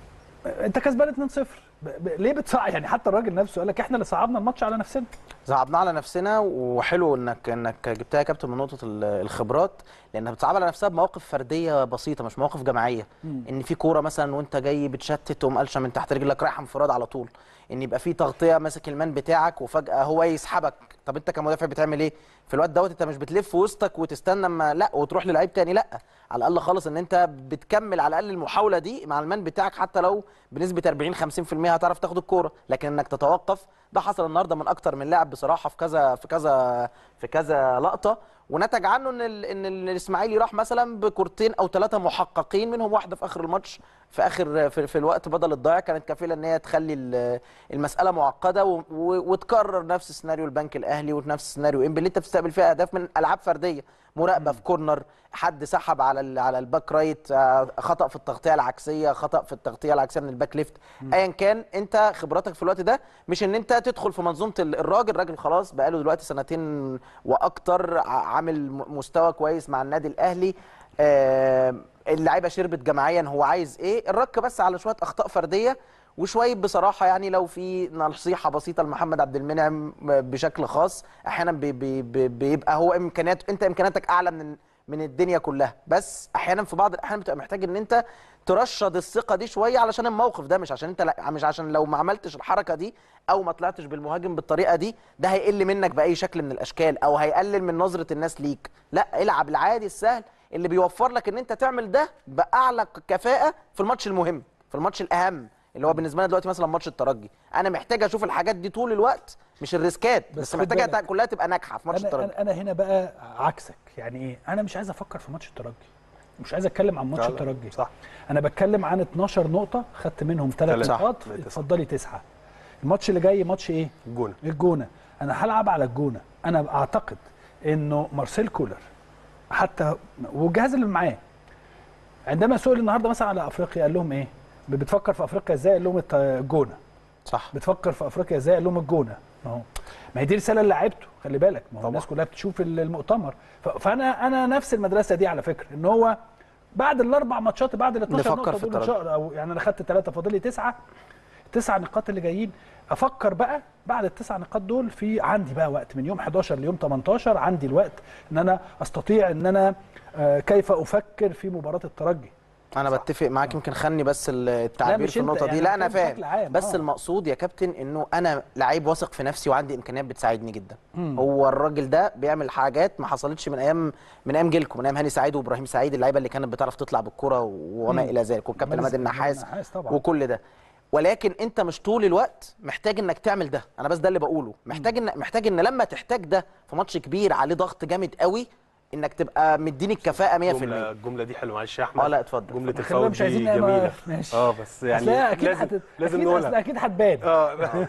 انت كسبان 2-0 ب- ب- ليه بتصعب يعني حتى الراجل نفسه قال لك احنا اللي صعبنا الماتش على نفسنا صعبنا على نفسنا وحلو انك انك جبتها يا كابتن من نقطه ال- الخبرات لانها بتصعب على نفسها بمواقف فرديه بسيطه مش مواقف جماعيه ان في كوره مثلا وانت جاي بتشتت تقوم قلشه من تحت رجلك رايحه انفراد على طول ان يبقى في تغطيه ماسك المان بتاعك وفجاه هو يسحبك طب انت كمدافع بتعمل ايه في الوقت دوت انت مش بتلف وسطك وتستنى اما لا وتروح للعيب تاني لا على الاقل خالص ان انت بتكمل على الاقل المحاوله دي مع المان بتاعك حتى لو بنسبه 40 50% هتعرف تاخد الكوره لكن انك تتوقف ده حصل النهارده من اكتر من لاعب بصراحه في كذا في كذا في كذا لقطه ونتج عنه ان ال- ان الاسماعيلي راح مثلا بكورتين او ثلاثه محققين منهم واحده في اخر الماتش في اخر في, في الوقت بدل الضايع كانت كفيله ان هي تخلي ال- المساله معقده و- و- وتكرر نفس سيناريو البنك الاهلي ونفس سيناريو انبي اللي انت بتستقبل فيها اهداف من العاب فرديه مراقبه في كورنر حد سحب على ال- على الباك رايت آه، خطا في التغطيه العكسيه خطا في التغطيه العكسيه من الباك ليفت ايا كان انت خبراتك في الوقت ده مش ان انت تدخل في منظومه ال- الراجل الراجل خلاص بقاله دلوقتي سنتين واكتر ع- عامل م- مستوى كويس مع النادي الاهلي آه، اللعيبه شربت جماعيا هو عايز ايه الرك بس على شويه اخطاء فرديه وشويه بصراحه يعني لو في نصيحه بسيطه لمحمد عبد المنعم بشكل خاص احيانا بي بي بي بيبقى هو امكانيات انت امكانياتك اعلى من من الدنيا كلها بس احيانا في بعض الاحيان بتبقى محتاج ان انت ترشد الثقه دي شويه علشان الموقف ده مش عشان انت لا مش عشان لو ما عملتش الحركه دي او ما طلعتش بالمهاجم بالطريقه دي ده هيقل منك باي شكل من الاشكال او هيقلل من نظره الناس ليك لا العب العادي السهل اللي بيوفر لك ان انت تعمل ده باعلى كفاءه في الماتش المهم في الماتش الاهم اللي هو بالنسبه لنا دلوقتي مثلا ماتش الترجي انا محتاج اشوف الحاجات دي طول الوقت مش الريسكات بس بس, خد محتاجها بالك. كلها تبقى ناجحه في ماتش انا الترجي انا, أنا هنا بقى عكسك يعني ايه انا مش عايز افكر في ماتش الترجي مش عايز اتكلم عن ماتش لا، لا، الترجي صح. انا بتكلم عن 12 نقطه خدت منهم ثلاث تلاتة. نقاط صح. اتفضلي تسعه الماتش اللي جاي ماتش ايه الجونه الجونه انا هلعب على الجونه انا اعتقد انه مارسيل كولر حتى والجهاز اللي معاه عندما سئل النهارده مثلا على افريقيا قال لهم ايه بتفكر في افريقيا ازاي قال لهم الت- الجونه صح بتفكر في افريقيا ازاي قال لهم الجونه ما هو ما هي دي رساله لعيبته خلي بالك ما هو طبعا. الناس كلها بتشوف ال- المؤتمر ف- فانا انا نفس المدرسه دي على فكره ان هو بعد الاربع ماتشات بعد ال 12 نفكر نقطه في دول ان شاء الله او يعني انا خدت ثلاثه فاضل لي تسعه التسع نقاط اللي جايين افكر بقى بعد التسع نقاط دول في عندي بقى وقت من يوم 11 ليوم 18 عندي الوقت ان انا استطيع ان انا آه، كيف افكر في مباراه الترجي انا بتفق معاك يمكن خني بس التعبير مش في أنت، النقطه يعني دي لا أنا انا بتكلم بشكل فاهم عام، بس آه. المقصود يا كابتن انه انا لعيب واثق في نفسي وعندي امكانيات بتساعدني جدا هو الراجل ده بيعمل حاجات ما حصلتش من ايام من ايام جيلكم من ايام هاني سعيد وابراهيم سعيد اللعيبه اللي كانت بتعرف تطلع بالكره وما مم. الى ذلك والكابتن عماد عماد النحاس النحاس طبعا. وكل ده ولكن انت مش طول الوقت محتاج انك تعمل ده انا بس ده اللي بقوله محتاج ان محتاج ان لما تحتاج ده في ماتش كبير عليه ضغط جامد قوي انك تبقى مديني الكفاءه 100% الجمله الجمله دي حلوه معلش يا احمد اه لا اتفضل جمله خلينا الفاول مش دي عايزين جميله ماشي اه بس يعني أصل هي اكيد لازم هتت... لازم أكيد أصل نقولها اكيد هتبان اه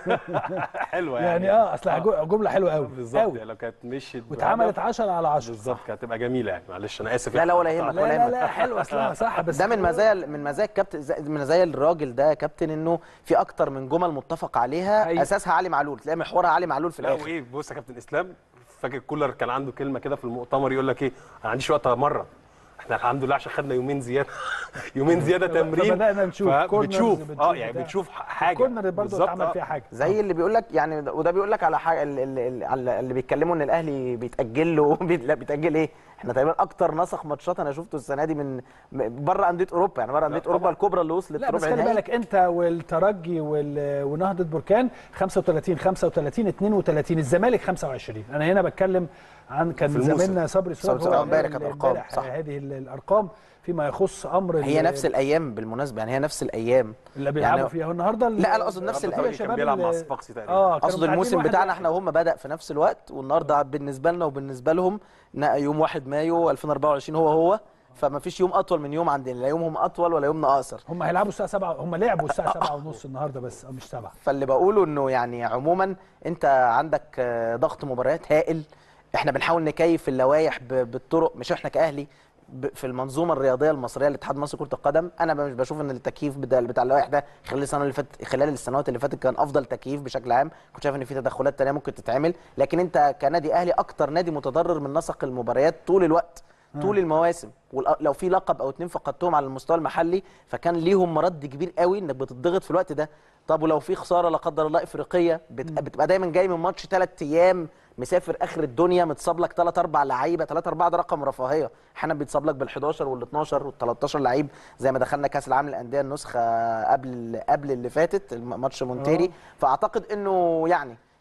حلوه يعني يعني اه اصل جو- جمله حلوه قوي بالظبط قوي يعني لو كانت مشيت واتعملت بهدف، 10 على 10 بالظبط كانت هتبقى جميله يعني معلش انا اسف لا لا ولا يهمك لا ولا لا يهمك لا حلوه اصلها صح بس ده من مزايا من مزايا الكابتن زي- من مزايا الراجل ده يا كابتن انه في اكتر من جمل متفق عليها حقيقي. اساسها علي معلول تلاقي محورها علي معلول في لا الاخر وايه بص يا كابتن اسلام فاكر كولر كان عنده كلمه كده في المؤتمر يقول لك ايه انا ما عنديش وقت امرن احنا الحمد لله عشان خدنا يومين زياده يومين زياده فب- تمرين فبدأنا نشوف بتشوف كورنرز، اه بتشوف يعني بتاع. بتشوف حاجه الكورنر برضه بالظبط، اتعمل آه. فيها حاجه زي اللي بيقول لك يعني ده- وده بيقول لك على حاجه اللي, اللي, اللي, اللي بيتكلموا ان الاهلي بيتاجل له بيت- لا بيتاجل ايه احنا تقريبا اكتر نسخ ماتشات انا شفته السنه دي من م- بره انديه اوروبا يعني بره انديه اوروبا طبعاً. الكبرى اللي وصلت لا بس ربع خلي نهائي بالك انت والترجي وال- ونهضه بركان 35 35 32 الزمالك 25 انا هنا بتكلم عن كان في الموسم. زميلنا صبري سواد صبري سواد، هو امبارح قال كانت أرقام، امبارح صح. هذه ال- الارقام فيما يخص امر هي ال- نفس الايام بالمناسبه يعني هي نفس الايام اللي بيلعبوا يعني- فيها والنهارده ال- لا، أنا أقصد نفس النهاردة الأيام. في كان شباب بيلعب مع ال- صفاقسي تقريبا. اه كانوا اقصد متعادلين الموسم واحد بتاعنا واحد. احنا وهم بدا في نفس الوقت والنهارده بالنسبه لنا وبالنسبه لهم نا- يوم 1 مايو 2024 هو هو فما فيش يوم اطول من يوم عندنا لا يومهم اطول ولا يومنا اقصر هم هيلعبوا الساعه 7 هم لعبوا الساعه 7 ونص النهارده بس أو مش 7 فاللي بقوله انه يعني عموما انت عندك آه، ضغط مباريات هائل احنا بنحاول نكيف اللوائح ب- بالطرق مش احنا كاهلي ب- في المنظومه الرياضيه المصريه لاتحاد مصر كره القدم انا مش بشوف ان التكييف بتاع بتاع اللوائح ده خلال السنه اللي فاتت خلال السنوات اللي فاتت كان افضل تكييف بشكل عام كنت شايف ان في تدخلات تانية ممكن تتعمل لكن انت كنادي اهلي اكتر نادي متضرر من نسق المباريات طول الوقت طول المواسم ولو في لقب او اتنين فقدتهم على المستوى المحلي فكان ليهم مرد كبير قوي انك بتضغط في الوقت ده طب ولو في خساره لا قدر الله افريقيه بت- بتبقى دايما جاي من ماتش ثلاث ايام مسافر اخر الدنيا متصاب لك ثلاث اربع لعيبه ثلاث اربعه ده رقم رفاهيه احيانا بيتصاب لك بال11 وال12 وال13 لعيب زي ما دخلنا كاس العالم للانديه النسخه قبل قبل اللي فاتت الم- ماتش مونتيري آه. فاعتقد انه يعني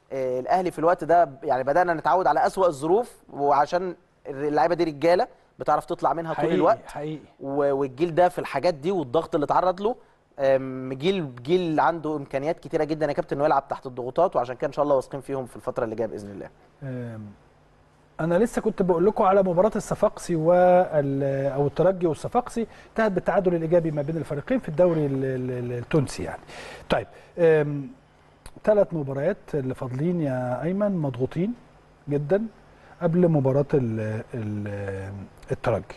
آه، الاهلي في الوقت ده يعني بدانا نتعود على اسوأ الظروف وعشان اللعيبه دي رجاله بتعرف تطلع منها طول حقيقي الوقت حقيقي و- والجيل ده في الحاجات دي والضغط اللي اتعرض له آم، جيل جيل عنده امكانيات كتيره جدا يا كابتن انه يلعب تحت الضغوطات وعشان كده ان شاء الله واثقين فيهم في الفتره اللي جايه باذن الله أم، انا لسه كنت بقول لكم على مباراه الصفاقسي وال او الترجي والصفاقسي انتهت بالتعادل الايجابي ما بين الفريقين في الدوري ال- ال- التونسي يعني طيب ثلاث مباريات اللي فاضلين يا ايمن مضغوطين جدا قبل مباراه ال ال الترجي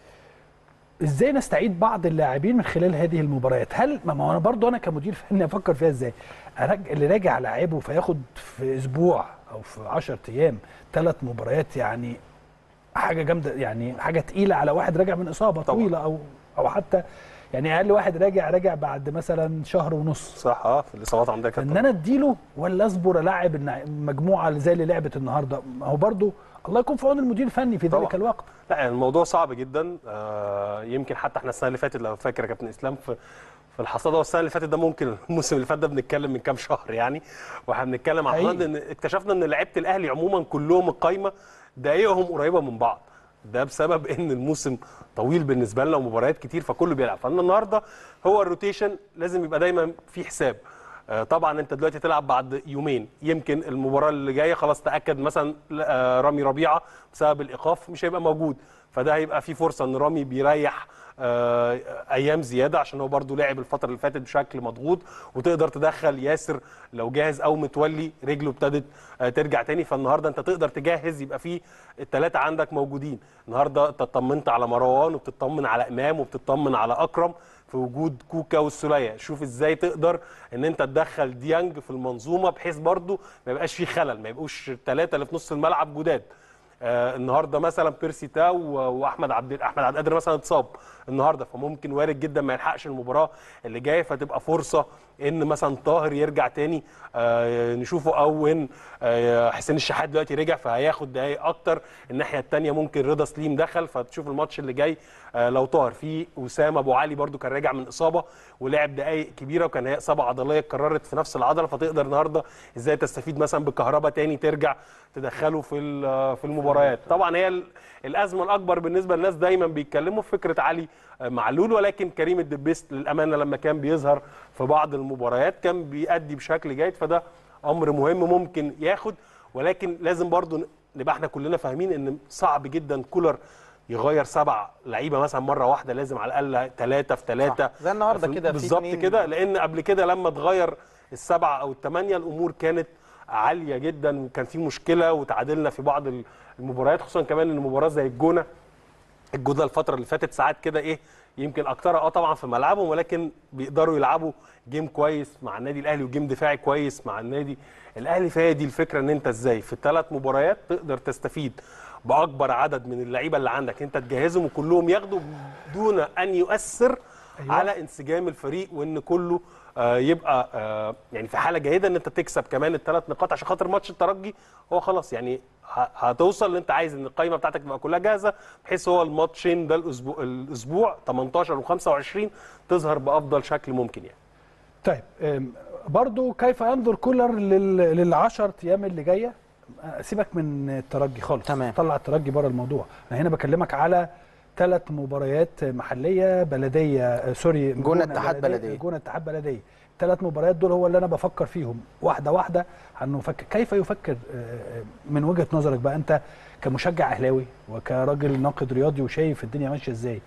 ازاي نستعيد بعض اللاعبين من خلال هذه المباريات هل ما ما انا برضو انا كمدير فني افكر فيها ازاي أرج... اللي راجع لاعبه فياخد في اسبوع او في 10 ايام ثلاث مباريات يعني حاجه جامده يعني حاجه تقيله على واحد راجع من اصابه طبعا. طويله او او حتى يعني اقل واحد راجع راجع بعد مثلا شهر ونص صح اه في الاصابات عندك ان انا اديله ولا اصبر العب النع- المجموعه اللي زي اللي لعبت النهارده ما هو برضو الله يكون في عون المدير الفني في ذلك طبعا. الوقت لا يعني الموضوع صعب جدا آه يمكن حتى احنا السنه اللي فاتت لو فاكر يا كابتن اسلام في في الحصاد هو السنه اللي فاتت ده ممكن الموسم اللي فات ده بنتكلم من كام شهر يعني واحنا بنتكلم عن حقيقي. حصاد ان اكتشفنا ان لعيبه الاهلي عموما كلهم القايمه دقايقهم قريبه من بعض ده بسبب ان الموسم طويل بالنسبه لنا ومباريات كتير فكله بيلعب فانا النهارده هو الروتيشن لازم يبقى دايما في حساب آه، طبعا انت دلوقتي تلعب بعد يومين يمكن المباراه اللي جايه خلاص تاكد مثلا آه، رامي ربيعه بسبب الايقاف مش هيبقى موجود فده هيبقى في فرصه ان رامي بيريح آه، ايام زياده عشان هو برده لعب الفتره اللي فاتت بشكل مضغوط وتقدر تدخل ياسر لو جاهز او متولي رجله ابتدت آه، ترجع تاني فالنهارده انت تقدر تجهز يبقى في الثلاثه عندك موجودين النهارده انت اطمنت على مروان وبتطمن على امام وبتطمن على اكرم في وجود كوكا والسوليه شوف ازاي تقدر ان انت تدخل ديانج في المنظومه بحيث برضو ما يبقاش في خلل ما يبقوش الثلاثه اللي في نص الملعب جداد آه النهارده مثلا بيرسي تاو و- واحمد عبد احمد عبد القادر مثلا اتصاب النهارده فممكن وارد جدا ما يلحقش المباراه اللي جايه فتبقى فرصه ان مثلا طاهر يرجع تاني آه نشوفه او ان آه حسين الشحات دلوقتي رجع فهياخد دقايق اكتر الناحيه الثانيه ممكن رضا سليم دخل فتشوف الماتش اللي جاي آه لو طاهر في اسامه ابو علي برده كان راجع من اصابه ولعب دقايق كبيره وكان هي اصابه عضليه اتكررت في نفس العضله فتقدر النهارده ازاي تستفيد مثلا بكهرباء تاني ترجع تدخله في ال- في المباريات طبعا هي ال- الازمه الاكبر بالنسبه للناس دايما بيتكلموا في فكره علي آه، معلول ولكن كريم الدبيست للامانه لما كان بيظهر في بعض المباريات كان بيأدي بشكل جيد فده امر مهم ممكن ياخد ولكن لازم برضو نبقى احنا كلنا فاهمين ان صعب جدا كولر يغير سبع لعيبه مثلا مره واحده لازم على الاقل ثلاثه في ثلاثه صح. زي النهاردة كده في بالظبط اتنين. كده لان قبل كده لما اتغير السبعه او الثمانيه الامور كانت عاليه جدا وكان في مشكله وتعادلنا في بعض المباريات خصوصا كمان ان مباراه زي الجونه الجونه الفتره اللي فاتت ساعات كده ايه يمكن اكترها اه طبعا في ملعبهم ولكن بيقدروا يلعبوا جيم كويس مع النادي الاهلي وجيم دفاعي كويس مع النادي الاهلي فهي دي الفكره ان انت ازاي في الثلاث مباريات تقدر تستفيد باكبر عدد من اللعيبه اللي عندك انت تجهزهم وكلهم ياخدوا دون ان يؤثر أيوة. أيوة. على انسجام الفريق وان كله آه، يبقى آه، يعني في حاله جيده ان انت تكسب كمان الثلاث نقاط عشان خاطر ماتش الترجي هو خلاص يعني ه- هتوصل اللي انت عايز ان القائمه بتاعتك تبقى كلها جاهزه بحيث هو الماتشين ده الاسبوع الاسبوع 18 و25 تظهر بافضل شكل ممكن يعني طيب أم، برضو كيف ينظر كولر لل... للعشر ايام اللي جايه أه، سيبك من الترجي خالص تمام. طلع الترجي بره الموضوع انا هنا بكلمك على ثلاث مباريات محليه بلديه آه، سوري جونة اتحاد بلدية. جونه اتحاد بلديه الثلاث مباريات دول هو اللي انا بفكر فيهم واحده واحده هنفكر كيف يفكر آه، من وجهه نظرك بقى انت كمشجع اهلاوي وكراجل ناقد رياضي وشايف الدنيا ماشيه ازاي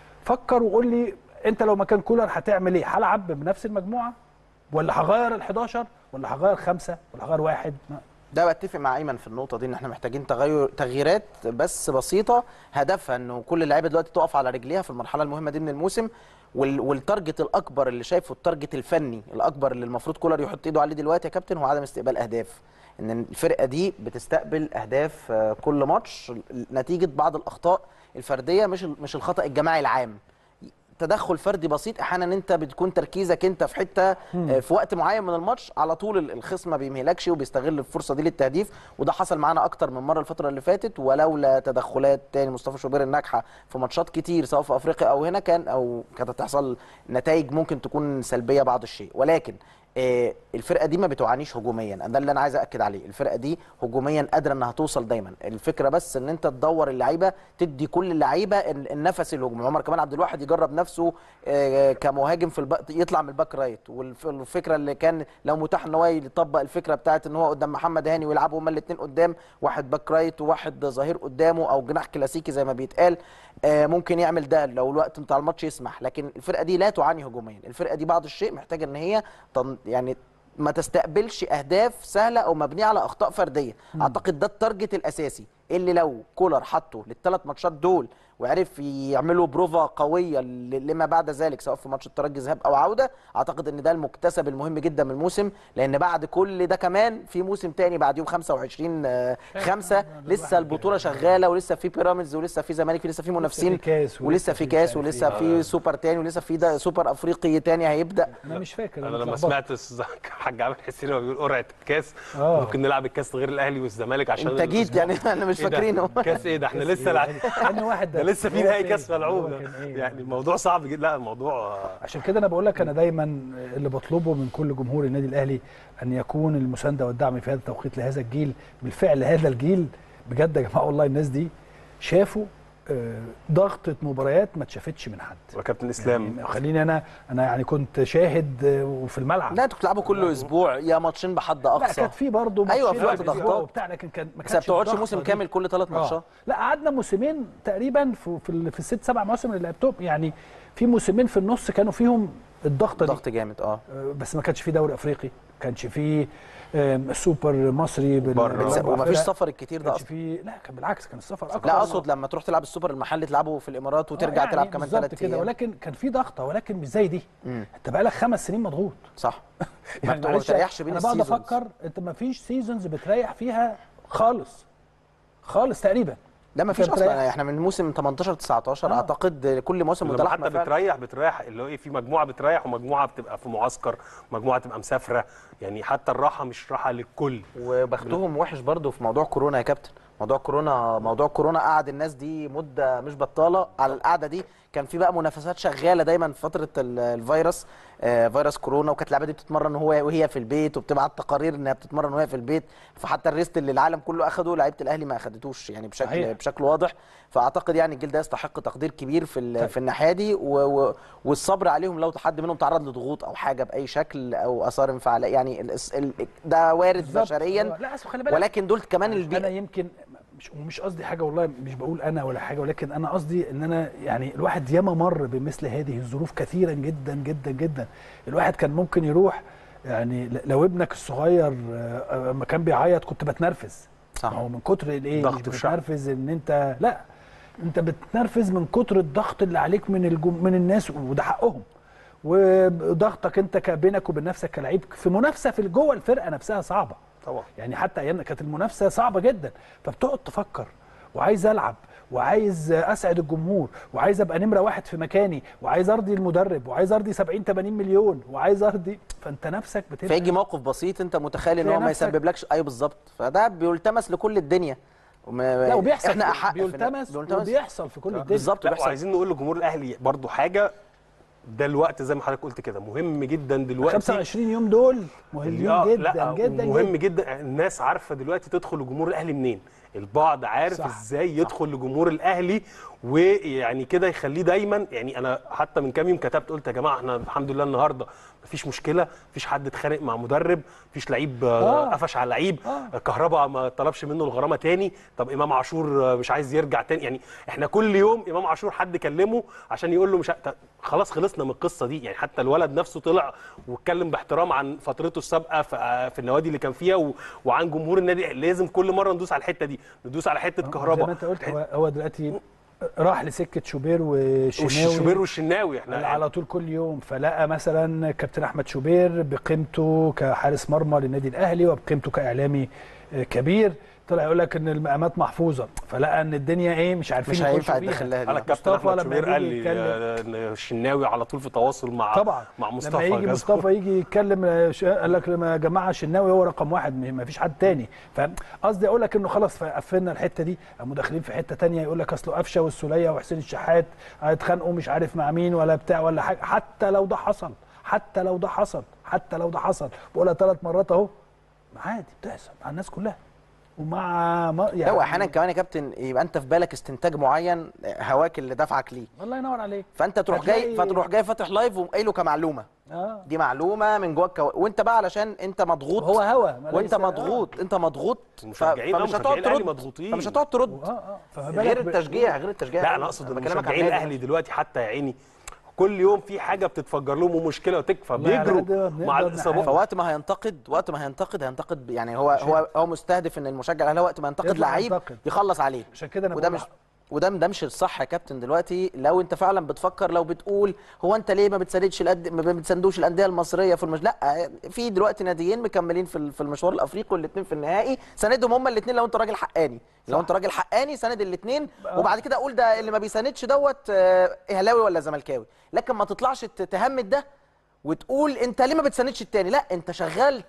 فكر وقول لي انت لو مكان كولر هتعمل ايه هلعب بنفس المجموعه ولا هغير ال11 ولا هغير خمسه ولا هغير واحد ما- ده بتفق مع ايمن في النقطه دي ان احنا محتاجين تغير تغييرات بس بسيطه هدفها انه كل اللعيبه دلوقتي تقف على رجليها في المرحله المهمه دي من الموسم وال... والتارجت الاكبر اللي شايفه التارجت الفني الاكبر اللي المفروض كولر يحط ايده عليه دلوقتي يا كابتن هو عدم استقبال اهداف ان الفرقه دي بتستقبل اهداف آه، كل ماتش نتيجه بعض الاخطاء الفرديه مش ال- مش الخطا الجماعي العام تدخل فردي بسيط احيانا انت بتكون تركيزك انت في حته آه، في وقت معين من الماتش على طول ال- الخصم ما بيمهلكش وبيستغل الفرصه دي للتهديف وده حصل معانا اكتر من مره الفتره اللي فاتت ولولا تدخلات تاني مصطفى شوبير الناجحه في ماتشات كتير سواء في افريقيا او هنا كان او كانت هتحصل نتائج ممكن تكون سلبيه بعض الشيء ولكن آه، الفرقه دي ما بتعانيش هجوميا ده اللي انا عايز اكد عليه الفرقه دي هجوميا قادره انها توصل دايما الفكره بس ان انت تدور اللعيبه تدي كل اللعيبه ال- النفس الهجومي عمر كمال عبد الواحد يجرب نفسه آه، كمهاجم في الب... يطلع من الباك رايت والفكره اللي كان لو متاح ان هو يطبق الفكره بتاعت ان هو قدام محمد هاني ويلعبوا هما الاثنين قدام واحد باك رايت وواحد ظهير قدامه او جناح كلاسيكي زي ما بيتقال آه، ممكن يعمل ده لو الوقت بتاع الماتش يسمح لكن الفرقه دي لا تعاني هجوميا الفرقه دي بعض الشيء محتاجه ان هي تن... يعني ما تستقبلش اهداف سهله او مبنيه على اخطاء فرديه اعتقد ده التارجت الاساسي اللي لو كولر حطه للثلاث ماتشات دول وعرف يعملوا بروفا قويه ل- لما بعد ذلك سواء في ماتش الترجي ذهاب او عوده اعتقد ان ده المكتسب المهم جدا من الموسم لان بعد كل ده كمان في موسم تاني بعد يوم 25 آه، خمسة لسه البطوله شغاله ولسه في بيراميدز ولسه في زمالك لسه في منافسين كاس ولسه في مش كاس عارف ولسه إيه. في سوبر تاني ولسه في ده سوبر افريقي تاني هيبدا انا مش فاكر انا لما اتلخبطت. سمعت الس- حاج عامر حسين وهو بيقول قرعه الكاس آه. ممكن نلعب الكاس غير الاهلي والزمالك عشان انت جيت يعني انا مش إيه ده؟ فاكرينه كاس ايه ده احنا كاس لسه إيه؟ لع... يعني واحد ده لسه في هو نهائي فين؟ كاس ملعوب هو ده. كان إيه؟ يعني الموضوع صعب جدا لا الموضوع عشان كده انا بقول لك انا دايما اللي بطلبه من كل جمهور النادي الاهلي ان يكون المسانده والدعم في هذا التوقيت لهذا الجيل بالفعل هذا الجيل بجد يا جماعه والله الناس دي شافوا آه، ضغطه مباريات ما اتشافتش من حد وكابتن اسلام يعني خليني انا انا يعني كنت شاهد آه، وفي الملعب لا انتوا بتلعبوا كل اسبوع يا ماتشين بحد لا اقصى كانت في برضه أيوة، ماتشين في وقت في الأسبوع ضغطات. وبتاع لكن كان ما بس ما كانتش بتقعدش الضغطة موسم دي. كامل كل ثلاث آه. ماتشات لا قعدنا موسمين تقريبا في في, ال- في الست سبع مواسم اللي لعبتهم يعني في موسمين في النص كانوا فيهم الضغطه دي ضغط جامد اه آه، بس ما كانش في دوري افريقي ما كانش في آم، سوبر مصري بال- بره. بالأربع وما فيش فرق. سفر الكتير ما ده كانش اصلا في لا كان بالعكس كان السفر اكتر لا اقصد لما تروح تلعب السوبر المحلي تلعبه في الامارات وترجع آه، يعني تلعب كمان بالظبط ثلاث كده ايام ولكن كان في ضغطه ولكن مش زي دي مم. انت بقالك خمس سنين مضغوط صح ما يعني بت- ما معلش بتريحش بين انا بقعد السيزونز افكر انت ما فيش سيزونز بتريح فيها خالص خالص تقريبا لا ما فيش أنت بتريح. اصلا احنا من موسم 18 19 آه. اعتقد كل موسم لما متلاحمه حتى فعلا. بتريح بتريح اللي هو ايه في مجموعه بتريح ومجموعه بتبقى في معسكر مجموعه تبقى مسافره يعني حتى الراحه مش راحه للكل وبختهم وحش برضو في موضوع كورونا يا كابتن موضوع كورونا موضوع كورونا قعد الناس دي مده مش بطاله على القعده دي كان في بقى منافسات شغاله دايما في فتره ال- الفيروس آه، فيروس كورونا وكانت اللعبه دي بتتمرن هو وهي في البيت وبتبعت تقارير انها بتتمرن وهي في البيت فحتى الريست اللي العالم كله اخده لعيبه الاهلي ما اخدتوش يعني بشكل صحيح. بشكل واضح فاعتقد يعني الجيل ده يستحق تقدير كبير في ال- طيب. في الناحيه دي و و والصبر عليهم لو حد منهم تعرض لضغوط او حاجه باي شكل او اثار انفعاليه يعني ال ال ده وارد بالظبط. بشريا آه، لا أصل خلي بالك ولكن دول كمان انا البيئه يمكن مش ومش قصدي حاجه والله مش بقول انا ولا حاجه ولكن انا قصدي ان انا يعني الواحد ياما مر بمثل هذه الظروف كثيرا جدا جدا جدا الواحد كان ممكن يروح يعني ل- لو ابنك الصغير آه، لما كان بيعيط كنت بتنرفز صح. ما هو من كتر الايه ضغط مش الشعب. بتنرفز ان انت لا انت بتنرفز من كتر الضغط اللي عليك من الجم... من الناس وده حقهم وضغطك انت ك- بينك وبين نفسك كلاعب في منافسه في جوه الفرقه نفسها صعبه طبعا يعني حتى ايامنا كانت المنافسه صعبه جدا فبتقعد تفكر وعايز العب وعايز اسعد الجمهور وعايز ابقى نمره واحد في مكاني وعايز ارضي المدرب وعايز ارضي 70 80 مليون وعايز ارضي فانت نفسك بتبقى فيجي موقف بسيط انت متخيل ان تلاقي هو ما نفسك- يسببلكش اي بالظبط فده بيلتمس لكل الدنيا وما لا وبيحصل احنا احق في- بيلتمس وبيحصل في كل الدنيا بالظبط لا بيحصل وعايزين نقول لجمهور الاهلي برضو حاجه ده الوقت زي ما حضرتك قلت كده مهم جدا دلوقتي 25 يوم دول مهمين آه، جدا لا جدا مهم جدا جدا الناس عارفه دلوقتي تدخل لجمهور الاهلي منين البعض عارف صح، صح ازاي يدخل لجمهور الاهلي ويعني كده يخليه دايما يعني انا حتى من كام يوم كتبت قلت يا جماعه احنا الحمد لله النهارده مفيش مشكله مفيش حد اتخانق مع مدرب مفيش لعيب آه، آه. قفش على لعيب آه. كهربا ما طلبش منه الغرامه تاني طب امام عاشور آه، مش عايز يرجع تاني يعني احنا كل يوم امام عاشور حد كلمه عشان يقول له مش ه- طب خلاص خلصنا من القصه دي يعني حتى الولد نفسه طلع واتكلم باحترام عن فترته السابقه في, آه، في النوادي اللي كان فيها و... وعن جمهور النادي لازم كل مره ندوس على الحته دي ندوس على حته زي ما كهربا انت قلت هو, هو دلوقتي راح لسكه شوبير وشناوي والشوبير والشناوي احنا على طول كل يوم فلقى مثلا كابتن احمد شوبير بقيمته كحارس مرمى للنادي الاهلي وبقيمته كاعلامي آه، كبير طلع يقول لك ان المقامات محفوظه فلقى ان الدنيا ايه مش عارفين مش يخشوا هينفع فيها. يدخلها على دي الكابتن مصطفى احمد لما شوبير قال يجي لي يتكلم- آه، ان الشناوي على طول في تواصل مع طبعا مع مصطفى لما يجي جازو. مصطفى يجي يتكلم آه، ش- قال لك يا جماعه الشناوي هو رقم واحد ما فيش حد تاني فقصدي اقول لك انه خلاص قفلنا الحته دي قاموا داخلين في حته تانية يقول لك اصله قفشه والسوليه وحسين الشحات هيتخانقوا مش عارف مع مين ولا بتاع ولا حاجه حتى لو ده حصل حتى لو ده حصل حتى لو ده حصل بقولها ثلاث مرات اهو عادي بتحصل مع الناس كلها ومع ما يعني هو احيانا كمان يا كابتن يبقى انت في بالك استنتاج معين هواك اللي دفعك ليه الله ينور عليك فانت تروح جاي فتروح جاي فاتح لايف وقايله كمعلومه اه دي معلومه من جواك كو... وانت بقى علشان انت مضغوط هو هوا ما وانت ليس- مضغوط انت مضغوط ف... المشجعين آه، فمش مشجعين هتقعد الأهلي ترد مضغوطين. فمش هتقعد ترد اه اه فما بالك غير ب- التشجيع غير التشجيع لا انا اقصد ان بكلمك عن مشجعين النادي. الاهلي دلوقتي حتى يا عيني كل يوم في حاجه بتتفجر لهم ومشكله وتكفى والله على بيجروا قد ما بنقدر مع نحاول. الاصابات فوقت ما هينتقد وقت ما هينتقد هينتقد ب- يعني هو هو هو مستهدف ان المشجع الاهلي وقت ما ينتقد يطلع لعيب ينتقد. يخلص عليه عشان كده انا وده بقول مش وده ده مش الصح يا كابتن دلوقتي لو انت فعلا بتفكر لو بتقول هو انت ليه ما بتساندش الأد... ما بتساندوش الانديه المصريه في المش... لا في دلوقتي ناديين مكملين في ال- في المشوار الافريقي والاثنين في النهائي ساندهم هما الاثنين لو انت راجل حقاني لو انت راجل حقاني ساند الاثنين وبعد كده اقول ده اللي ما بيساندش دوت آه، اهلاوي ولا زملكاوي لكن ما تطلعش ت- تهمد ده وتقول انت ليه ما بتساندش التاني لا انت شغال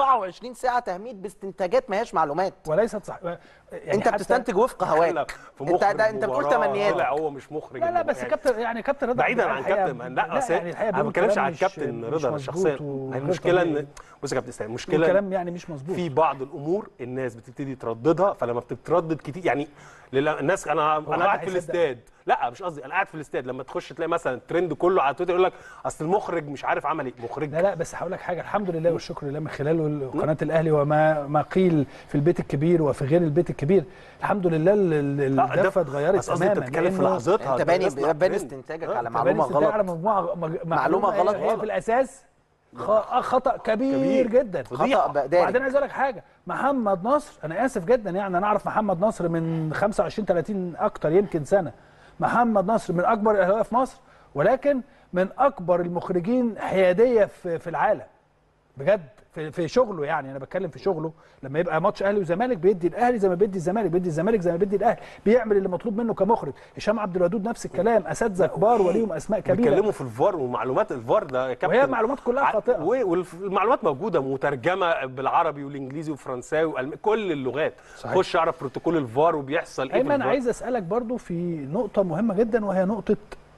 24 ساعه تهميد باستنتاجات ما هياش معلومات وليست صح يعني انت حتى- بتستنتج وفق هواك في انت مخرج ده انت بتقول مباراة، تمنيات طلع هو مش مخرج لا لا المباراة. بس يعني كابتن يعني كابتن رضا بعيدا عبد عن الحقيقة- كابتن لا أصل يعني الحقيقه انا ما بيقول بتكلمش كلام عن مش- كابتن مش رضا مظبوط شخصيا وغير المشكله طبيعي. ان بص يا كابتن اسلام بيقول المشكله كلام يعني مش مظبوط في بعض الامور الناس بتبتدي ترددها فلما بتتردد كتير يعني لل- الناس انا انا حد قاعد في هيصدق؟ الاستاد لا مش قصدي انا قاعد في الاستاد لما تخش تلاقي مثلا الترند كله على تويتر يقول لك اصل المخرج مش عارف عمل ايه مخرج لا لا بس هقول لك حاجه الحمد لله والشكر لله من خلال قناه الاهلي وما ما قيل في البيت الكبير وفي غير البيت الكبير الحمد لله ال- ال- لا، ده- الدفه اتغيرت بس قصدي انت تماما بتتكلم في لأنه لحظتها انت أنت باني بتصنع باني ترند. استنتاجك آه، على تبان معلومه استنتاج على غلط مجموعه مج- معلومة هي- غلط هي غلط. في الاساس خ- خطا كبير, كبير. جدا خطا وبعدين باداري عايز اقول لك حاجه محمد نصر انا اسف جدا يعني انا اعرف محمد نصر من 25 30 اكتر يمكن سنه محمد نصر من اكبر الاهلاويه في مصر ولكن من اكبر المخرجين حياديه في في العالم بجد في, في شغله يعني انا بتكلم في شغله لما يبقى ماتش اهلي وزمالك بيدي الاهلي زي ما بيدي الزمالك بيدي الزمالك زي ما بيدي الاهلي بيعمل اللي مطلوب منه كمخرج هشام عبد الودود نفس الكلام اساتذه كبار وليهم اسماء كبيره بيتكلموا في الفار ومعلومات الفار ده يا كابتن وهي معلومات كلها ع- خاطئه و- والمعلومات موجوده مترجمه بالعربي والانجليزي والفرنساوي والألماني كل اللغات صحيح. خش اعرف بروتوكول الفار وبيحصل ايه في ايمن الفار. عايز اسالك برضو في نقطه مهمه جدا وهي نقطه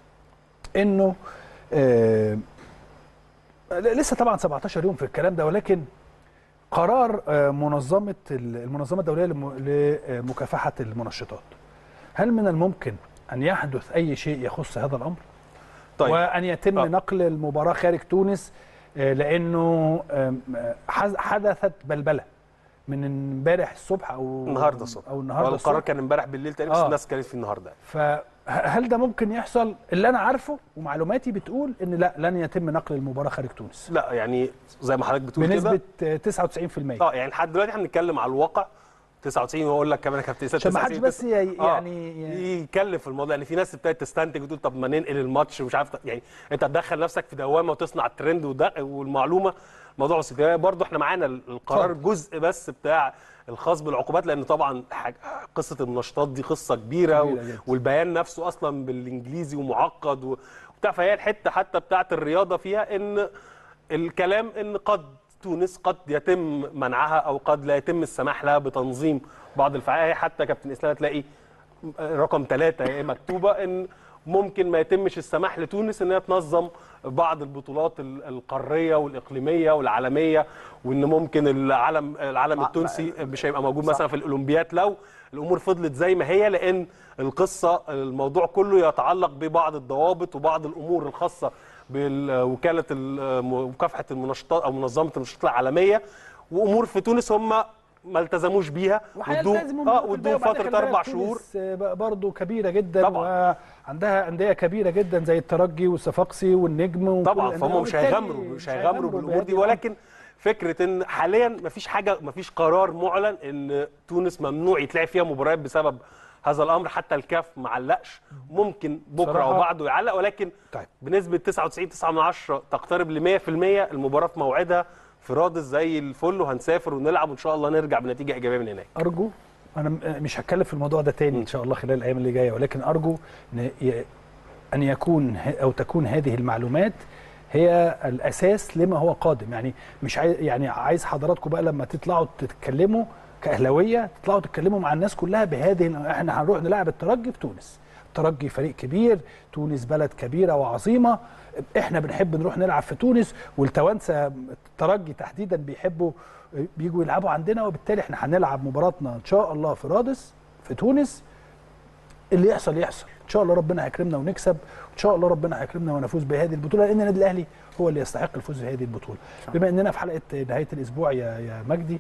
انه آه لسه طبعا 17 يوم في الكلام ده ولكن قرار آه منظمه ال- المنظمه الدوليه لم- لمكافحه المنشطات هل من الممكن ان يحدث اي شيء يخص هذا الامر طيب وان يتم آه. نقل المباراه خارج تونس آه، لانه آم، آه، حز- حدثت بلبله من امبارح الصبح او النهارده الصبح او النهارده القرار الصبح كان امبارح بالليل تقريبا بس آه. الناس كانت فيه النهارده فهل ده ممكن يحصل اللي انا عارفه ومعلوماتي بتقول ان لا لن يتم نقل المباراه خارج تونس لا يعني زي ما حضرتك بتقول بنسبه كده آه، 99% اه يعني لحد دلوقتي احنا بنتكلم على الواقع 99 واقول لك كمان يا كابتن إسلام عشان ما حدش 99 بس ي- آه، يعني ي- يتكلم في الموضوع لان في ناس ابتدت تستنتج وتقول طب ما ننقل الماتش ومش عارف يعني انت تدخل نفسك في دوامه وتصنع الترند وده والمعلومه موضوع بسيط يعني برضه احنا معانا القرار اتفضل. جزء بس بتاع الخاص بالعقوبات لان طبعا حاجة قصه المنشطات دي قصه كبيره, كبيرة و- جدا. والبيان نفسه اصلا بالانجليزي ومعقد و- وبتاع فهي الحته حتى بتاعه الرياضه فيها ان الكلام ان قد تونس قد يتم منعها او قد لا يتم السماح لها بتنظيم بعض الفعاليات حتى كابتن اسلام تلاقي رقم ثلاثة هي مكتوبة ان ممكن ما يتمش السماح لتونس ان هي تنظم بعض البطولات ال- القارية والاقليمية والعالمية وان ممكن العلم العلم مع- التونسي مش هيبقى موجود مثلا في الاولمبياد لو الامور فضلت زي ما هي لان القصة الموضوع كله يتعلق ببعض الضوابط وبعض الامور الخاصة بوكالة مكافحة المنشطات او منظمة المنشطات العالميه وامور في تونس هم ما التزموش بيها وهيلتزموا اه بالوقت وادوهم ده. وبعدين فتره خلي بالك اربع تونس، شهور آه، برضو كبيره جدا طبعاً. وعندها انديه كبيره جدا زي الترجي والصفاقسي والنجم وكل طبعا الأندية. فهم مش وبالتالي هيغامروا مش هيغامروا بالامور دي بهذه ولكن فكره ان حاليا مفيش حاجه مفيش قرار معلن ان تونس ممنوع يتلعب فيها مباريات بسبب هذا الامر حتى الكاف ما علقش ممكن بكره صراحة- او بعده يعلق ولكن طيب. بنسبه 99 9 من 10 تقترب ل 100% المباراه في موعدها في رادس زي الفل وهنسافر ونلعب وان شاء الله نرجع بنتيجه ايجابيه من هناك ارجو انا م- مش هتكلم في الموضوع ده تاني ان شاء الله خلال الايام اللي جايه ولكن ارجو ان ي- ان يكون ه- او تكون هذه المعلومات هي الاساس لما هو قادم يعني مش عايز يعني عايز حضراتكم بقى لما تطلعوا تتكلموا كاهلاويه تطلعوا تتكلموا مع الناس كلها بهذه احنا هنروح نلعب الترجي في تونس الترجي فريق كبير تونس بلد كبيره وعظيمه احنا بنحب نروح نلعب في تونس والتوانسه الترجي تحديدا بيحبوا بيجوا يلعبوا عندنا وبالتالي احنا هنلعب مباراتنا ان شاء الله في رادس في تونس اللي يحصل يحصل ان شاء الله ربنا هيكرمنا ونكسب وان شاء الله ربنا هيكرمنا ونفوز بهذه البطوله لان النادي الاهلي هو اللي يستحق الفوز بهذه البطوله بما اننا في حلقه نهايه الاسبوع يا يا مجدي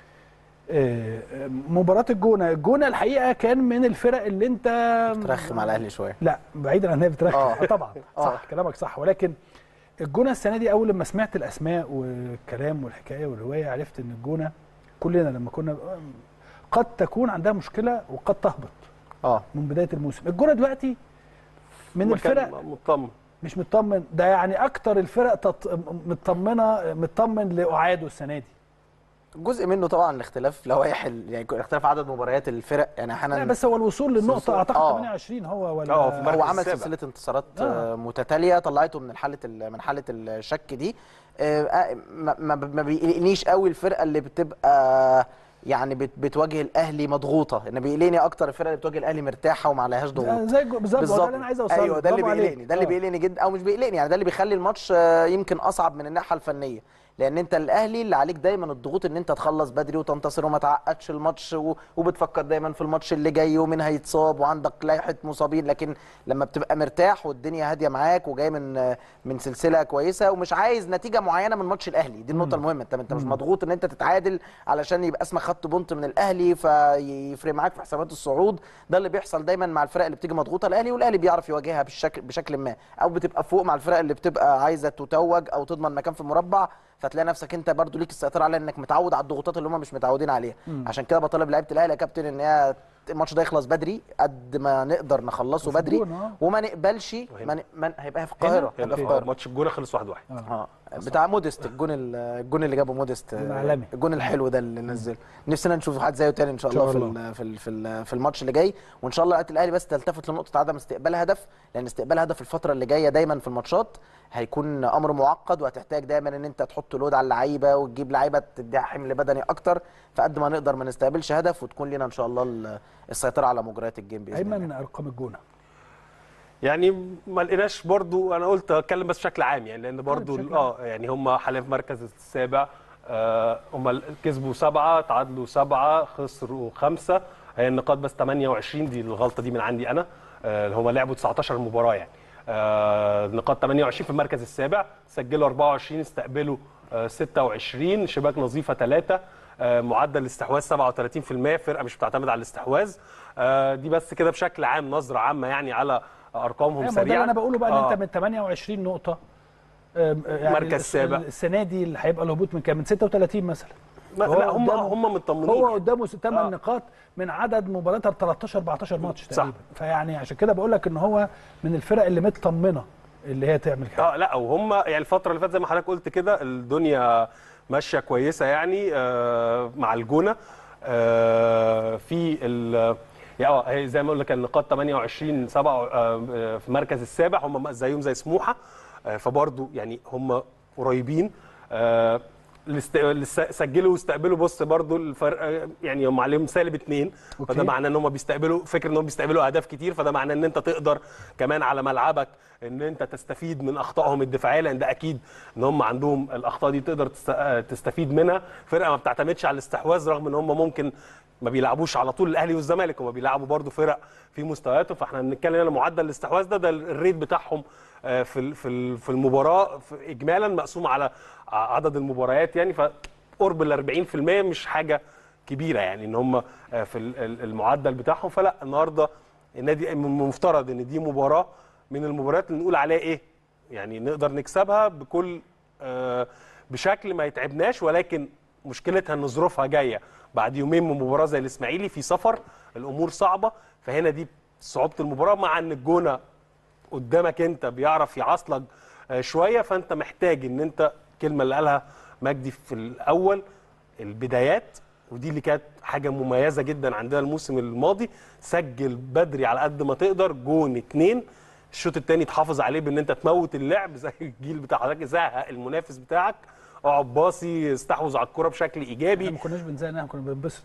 آه، آه، مباراه الجونه الجونه الحقيقه كان من الفرق اللي انت ترخم على الاهلي شويه لا بعيدا عن ان هي بترخم آه. آه. طبعا آه. صح كلامك صح ولكن الجونه السنه دي اول لما سمعت الاسماء والكلام والحكايه والروايه عرفت ان الجونه كلنا لما كنا قد تكون عندها مشكله وقد تهبط اه من بدايه الموسم الجونه دلوقتي من مكان الفرق مطمن مش مطمن ده يعني اكتر الفرق تط... مطمنه مطمن لاعاده السنه دي جزء منه طبعا الاختلاف لوائح ال- يعني اختلاف عدد مباريات الفرق يعني لا احيانا بس هو الوصول للنقطه سلسلة. اعتقد آه. 28 هو ولا آه، في المركز هو عمل السابع. سلسله انتصارات آه. آه. متتاليه طلعته من حاله ال- من حاله الشك دي آه، آه، ما ما- ما بيقلقنيش قوي الفرقه اللي بتبقى يعني بت- بتواجه الاهلي مضغوطه انا بيقلقني اكتر الفرقه اللي بتواجه الاهلي مرتاحه وما عليهاش ضغوط زي الجو- بالظبط هو ده اللي انا عايز اوصله ايوه ده اللي برافو عليك. بيقلقني ده اللي آه. بيقلقني جدا او مش بيقلقني يعني ده اللي بيخلي الماتش آه، يمكن اصعب من الناحيه الفنيه لان انت الاهلي اللي عليك دايما الضغوط ان انت تخلص بدري وتنتصر وما تعقدش الماتش و- وبتفكر دايما في الماتش اللي جاي ومين هيتصاب وعندك لائحه مصابين لكن لما بتبقى مرتاح والدنيا هاديه معاك وجاي من آه، من سلسله كويسه ومش عايز نتيجه معينه من ماتش الاهلي دي النقطه المهمه انت انت مش مضغوط ان انت تتعادل علشان يبقى اسمك خدت بونت من الاهلي فيفرق معاك في حسابات الصعود ده اللي بيحصل دايما مع الفرق اللي بتيجي مضغوطه الاهلي والاهلي بيعرف يواجهها بالشكل بشكل ما او بتبقى فوق مع الفرق اللي بتبقى عايزه تتوج او تضمن مكان في المربع فتلاقي نفسك انت برضو ليك السيطره على انك متعود على الضغوطات اللي هم مش متعودين عليها عشان كده بطالب لعيبه الاهلي يا كابتن ان هي الماتش ده يخلص بدري قد ما نقدر نخلصه وفي بدري الجون، آه. وما نقبلش ما ن... ما... هيبقى في القاهره هيبقى في هنا القاهره ماتش الجونه خلص 1 1 اه بتاع موديست الجون ال- الجون اللي جابه موديست جون عالمي. الجون الحلو ده اللي نزله نفسنا نشوف حد زيه تاني ان شاء إن شاء الله في الله. ال- في ال- في ال- في الماتش اللي جاي وان شاء الله لعيبه الاهلي بس تلتفت لنقطه عدم استقبال هدف لان استقبال هدف الفتره اللي جايه دايما في الماتشات هيكون امر معقد وهتحتاج دايما ان انت تحط لود على اللعيبه وتجيب لعيبه تديها حمل بدني اكتر فقد ما نقدر ما نستقبلش هدف وتكون لنا ان شاء الله ال- السيطره على مجريات الجيم باذن الله ايمن ارقام الجونه يعني ما لقيناش برضو انا قلت اتكلم بس بشكل عام يعني لان برضو بشكل اه يعني هم حاليا في المركز السابع آه هم كسبوا سبعه تعادلوا سبعه خسروا خمسه هي النقاط بس 28 دي الغلطه دي من عندي انا آه هم لعبوا 19 مباراه يعني آه نقاط 28 في المركز السابع سجلوا 24 استقبلوا آه 26 شباك نظيفه 3 آه معدل الاستحواذ 37% فرقه مش بتعتمد على الاستحواذ آه دي بس كده بشكل عام نظره عامه يعني على ارقامهم أيوة، ما ده سريعا اللي انا بقوله بقى ان آه. انت من 28 نقطه آم، يعني مركز الس- سابع. السنه دي اللي هيبقى الهبوط من كام من 36 مثلا ما هو لا هم قدامه- هم مطمنين هو يعني. قدامه 8 آه. نقاط من عدد مباريات 13 14 ماتش صح. تقريبا فيعني عشان كده بقول لك ان هو من الفرق اللي مطمنه اللي هي تعمل كده اه لا وهم يعني الفتره اللي فاتت زي ما حضرتك قلت كده الدنيا ماشيه كويسه يعني آه مع الجونه آه في ال يعني اه هي زي ما اقول لك النقاط 28 7 آه في المركز السابع هم زيهم زي سموحه آه فبرضه يعني هم قريبين آه الاست- الاست- سجلوا واستقبلوا بص برضو الفرق آه، يعني هم عليهم سالب اتنين أوكي. فده معناه ان هم بيستقبلوا فكر ان هم بيستقبلوا اهداف كتير فده معناه ان انت تقدر كمان على ملعبك ان انت تستفيد من اخطائهم الدفاعيه لان ده اكيد ان هم عندهم الاخطاء دي تقدر تست- آه، تستفيد منها فرقه ما بتعتمدش على الاستحواذ رغم ان هم ممكن ما بيلعبوش على طول الاهلي والزمالك هم بيلعبوا برضو فرق في مستوياتهم فاحنا بنتكلم هنا معدل الاستحواذ ده ده الريت بتاعهم آه، في ال- في ال- في المباراه في اجمالا مقسوم على ع- عدد المباريات يعني فقرب ال 40% مش حاجه كبيره يعني ان هم آه، في ال- ال- المعدل بتاعهم فلا النهارده النادي من المفترض ان دي مباراه من المباريات اللي نقول عليها ايه يعني نقدر نكسبها بكل آه، بشكل ما يتعبناش ولكن مشكلتها ان ظروفها جايه بعد يومين من مباراه زي الاسماعيلي في سفر الامور صعبه فهنا دي صعوبه المباراه مع ان الجونه قدامك انت بيعرف يعصلك آه، شويه فانت محتاج ان انت الكلمه اللي قالها مجدي في الاول البدايات ودي اللي كانت حاجه مميزه جدا عندنا الموسم الماضي سجل بدري على قد ما تقدر جون اتنين الشوط الثاني تحافظ عليه بان انت تموت اللعب زي الجيل بتاع حضرتك زهق المنافس بتاعك اقعد باصي استحوذ على الكره بشكل احنا ايجابي ما كناش بنزهق احنا كنا بنبسط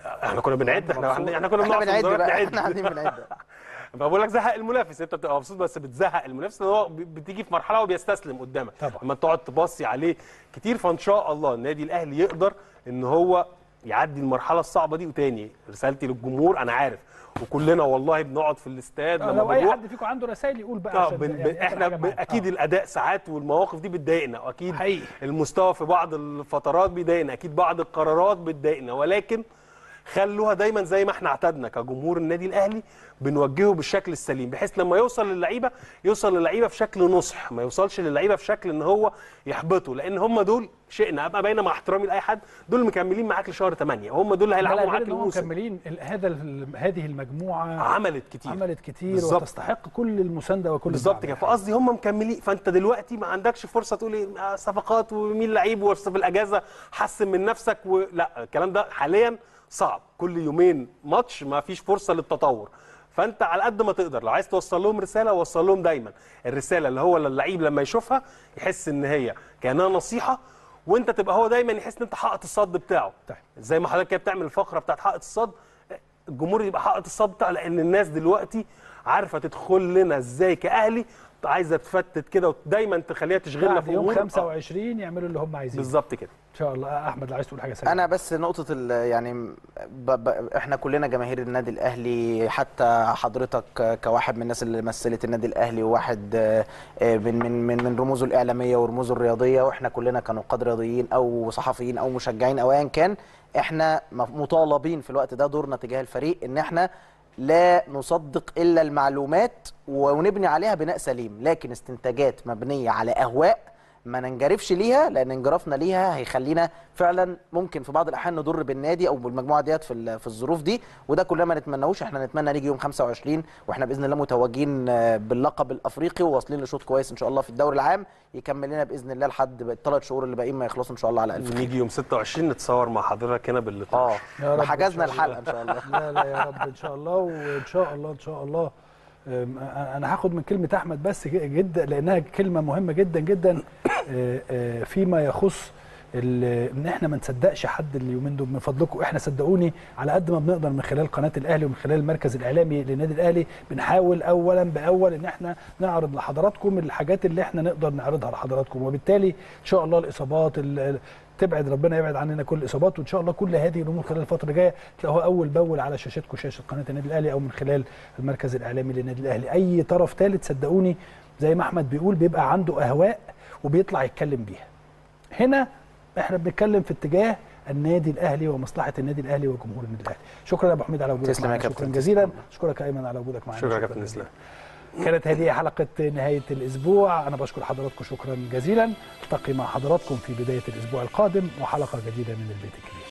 احنا كنا بنعد احنا احنا احنا كنا احنا بنقعد في بنعد المدرجات بقى نعد احنا قاعدين بنعد فبقول لك زهق المنافس انت بتبقى مبسوط بس بتزهق المنافس لان هو ب- بتيجي في مرحله وبيستسلم قدامك طبعا. لما تقعد تبصي عليه كتير فان شاء الله النادي الاهلي يقدر ان هو يعدي المرحله الصعبه دي وتاني رسالتي للجمهور انا عارف وكلنا والله بنقعد في الاستاد لما لو اي بنروح حد فيكم عنده رسائل يقول بقى اه عشان بن يعني بن آخر احنا حاجة ب- معاك. اكيد آه. الاداء ساعات والمواقف دي بتضايقنا واكيد حقيقي. المستوى في بعض الفترات بيضايقنا اكيد بعض القرارات بتضايقنا ولكن خلوها دايما زي ما احنا اعتدنا كجمهور النادي الاهلي بنوجهه بالشكل السليم بحيث لما يوصل للعيبه يوصل للعيبه في شكل نصح ما يوصلش للعيبه في شكل ان هو يحبطه لان هم دول شئنا ابقى باينه مع احترامي لاي حد دول مكملين معاك لشهر 8 هم دول اللي لا، لا، هيلعبوا غير معاك إن هم الموسم مكملين ال- هذا ال- هذه المجموعه عملت كتير عملت كتير بالظبط. وتستحق كل المسانده وكل بالظبط الدعم كده الحقيقي. فقصدي هم مكملين فانت دلوقتي ما عندكش فرصه تقول إيه، آه، صفقات ومين لعيب وفي الاجازه حسن من نفسك ولا الكلام ده حاليا صعب كل يومين ماتش ما فيش فرصه للتطور فانت على قد ما تقدر لو عايز توصل لهم رساله وصل لهم دايما الرساله اللي هو اللعيب لما يشوفها يحس ان هي كانها نصيحه وانت تبقى هو دايما يحس ان انت حائط الصد بتاعه طيب. زي ما حضرتك كده بتعمل الفقره بتاعت حائط الصد الجمهور يبقى حائط الصد بتاعه لان الناس دلوقتي عارفه تدخل لنا ازاي كاهلي عايزه تفتت كده ودايما تخليها تشغلنا بعد في يوم امور 25 يعملوا اللي هم عايزينه بالظبط كده ان شاء الله آه، احمد لو عايز تقول حاجه سريعه انا بس نقطه ال- يعني ب ب احنا كلنا جماهير النادي الاهلي حتى حضرتك كواحد من الناس اللي مثلت النادي الاهلي وواحد آه، آه، من من من من رموزه الاعلاميه ورموزه الرياضيه واحنا كلنا كنقاد رياضيين او صحفيين او مشجعين او ايا كان احنا م- مطالبين في الوقت ده دورنا تجاه الفريق ان احنا لا نصدق الا المعلومات ونبني عليها بناء سليم لكن استنتاجات مبنيه على اهواء ما ننجرفش ليها لان انجرافنا ليها هيخلينا فعلا ممكن في بعض الاحيان نضر بالنادي او بالمجموعه ديت في ال- في الظروف دي وده كلنا ما نتمناهوش احنا نتمنى نيجي يوم 25 واحنا باذن الله متوجين آه، باللقب الافريقي وواصلين لشوط كويس ان شاء الله في الدوري العام يكمل لنا باذن الله لحد الثلاث شهور اللي باقيين ما يخلصوا ان شاء الله على 1000 خير. ونيجي يوم 26 نتصور مع حضرتك هنا بال 12 اه يا رب إن حجزنا شاء الله. الحلقه ان شاء الله لا لا يا رب ان شاء الله وان شاء الله ان شاء الله أم، انا هاخد من كلمه احمد بس جدا لانها كلمه مهمه جدا جدا آه، آه، فيما يخص ال- ان احنا ما نصدقش حد اليومين دول من فضلكم احنا صدقوني على قد ما بنقدر من خلال قناه الاهلي ومن خلال المركز الاعلامي للنادي الاهلي بنحاول اولا باول ان احنا نعرض لحضراتكم الحاجات اللي احنا نقدر نعرضها لحضراتكم وبالتالي ان شاء الله الاصابات ال- تبعد ربنا يبعد عننا كل الاصابات وان شاء الله كل هذه الامور خلال الفتره الجايه تلاقوها اول باول على شاشتكم شاشه قناه النادي الاهلي او من خلال المركز الاعلامي للنادي الاهلي اي طرف ثالث صدقوني زي ما احمد بيقول بيبقى عنده اهواء وبيطلع يتكلم بيها هنا احنا بنتكلم في اتجاه النادي الاهلي ومصلحه النادي الاهلي وجمهور النادي الاهلي شكرا يا ابو حميد على وجودك تسلم يا معنا كابتن، شكرا تسلم. جزيلا اشكرك يا ايمن على وجودك معنا شكرا يا كابتن جزيلا. اسلام كانت هذه حلقة نهاية الأسبوع أنا بشكر حضراتكم شكرا جزيلا التقي مع حضراتكم في بداية الأسبوع القادم وحلقة جديدة من البيت الكبير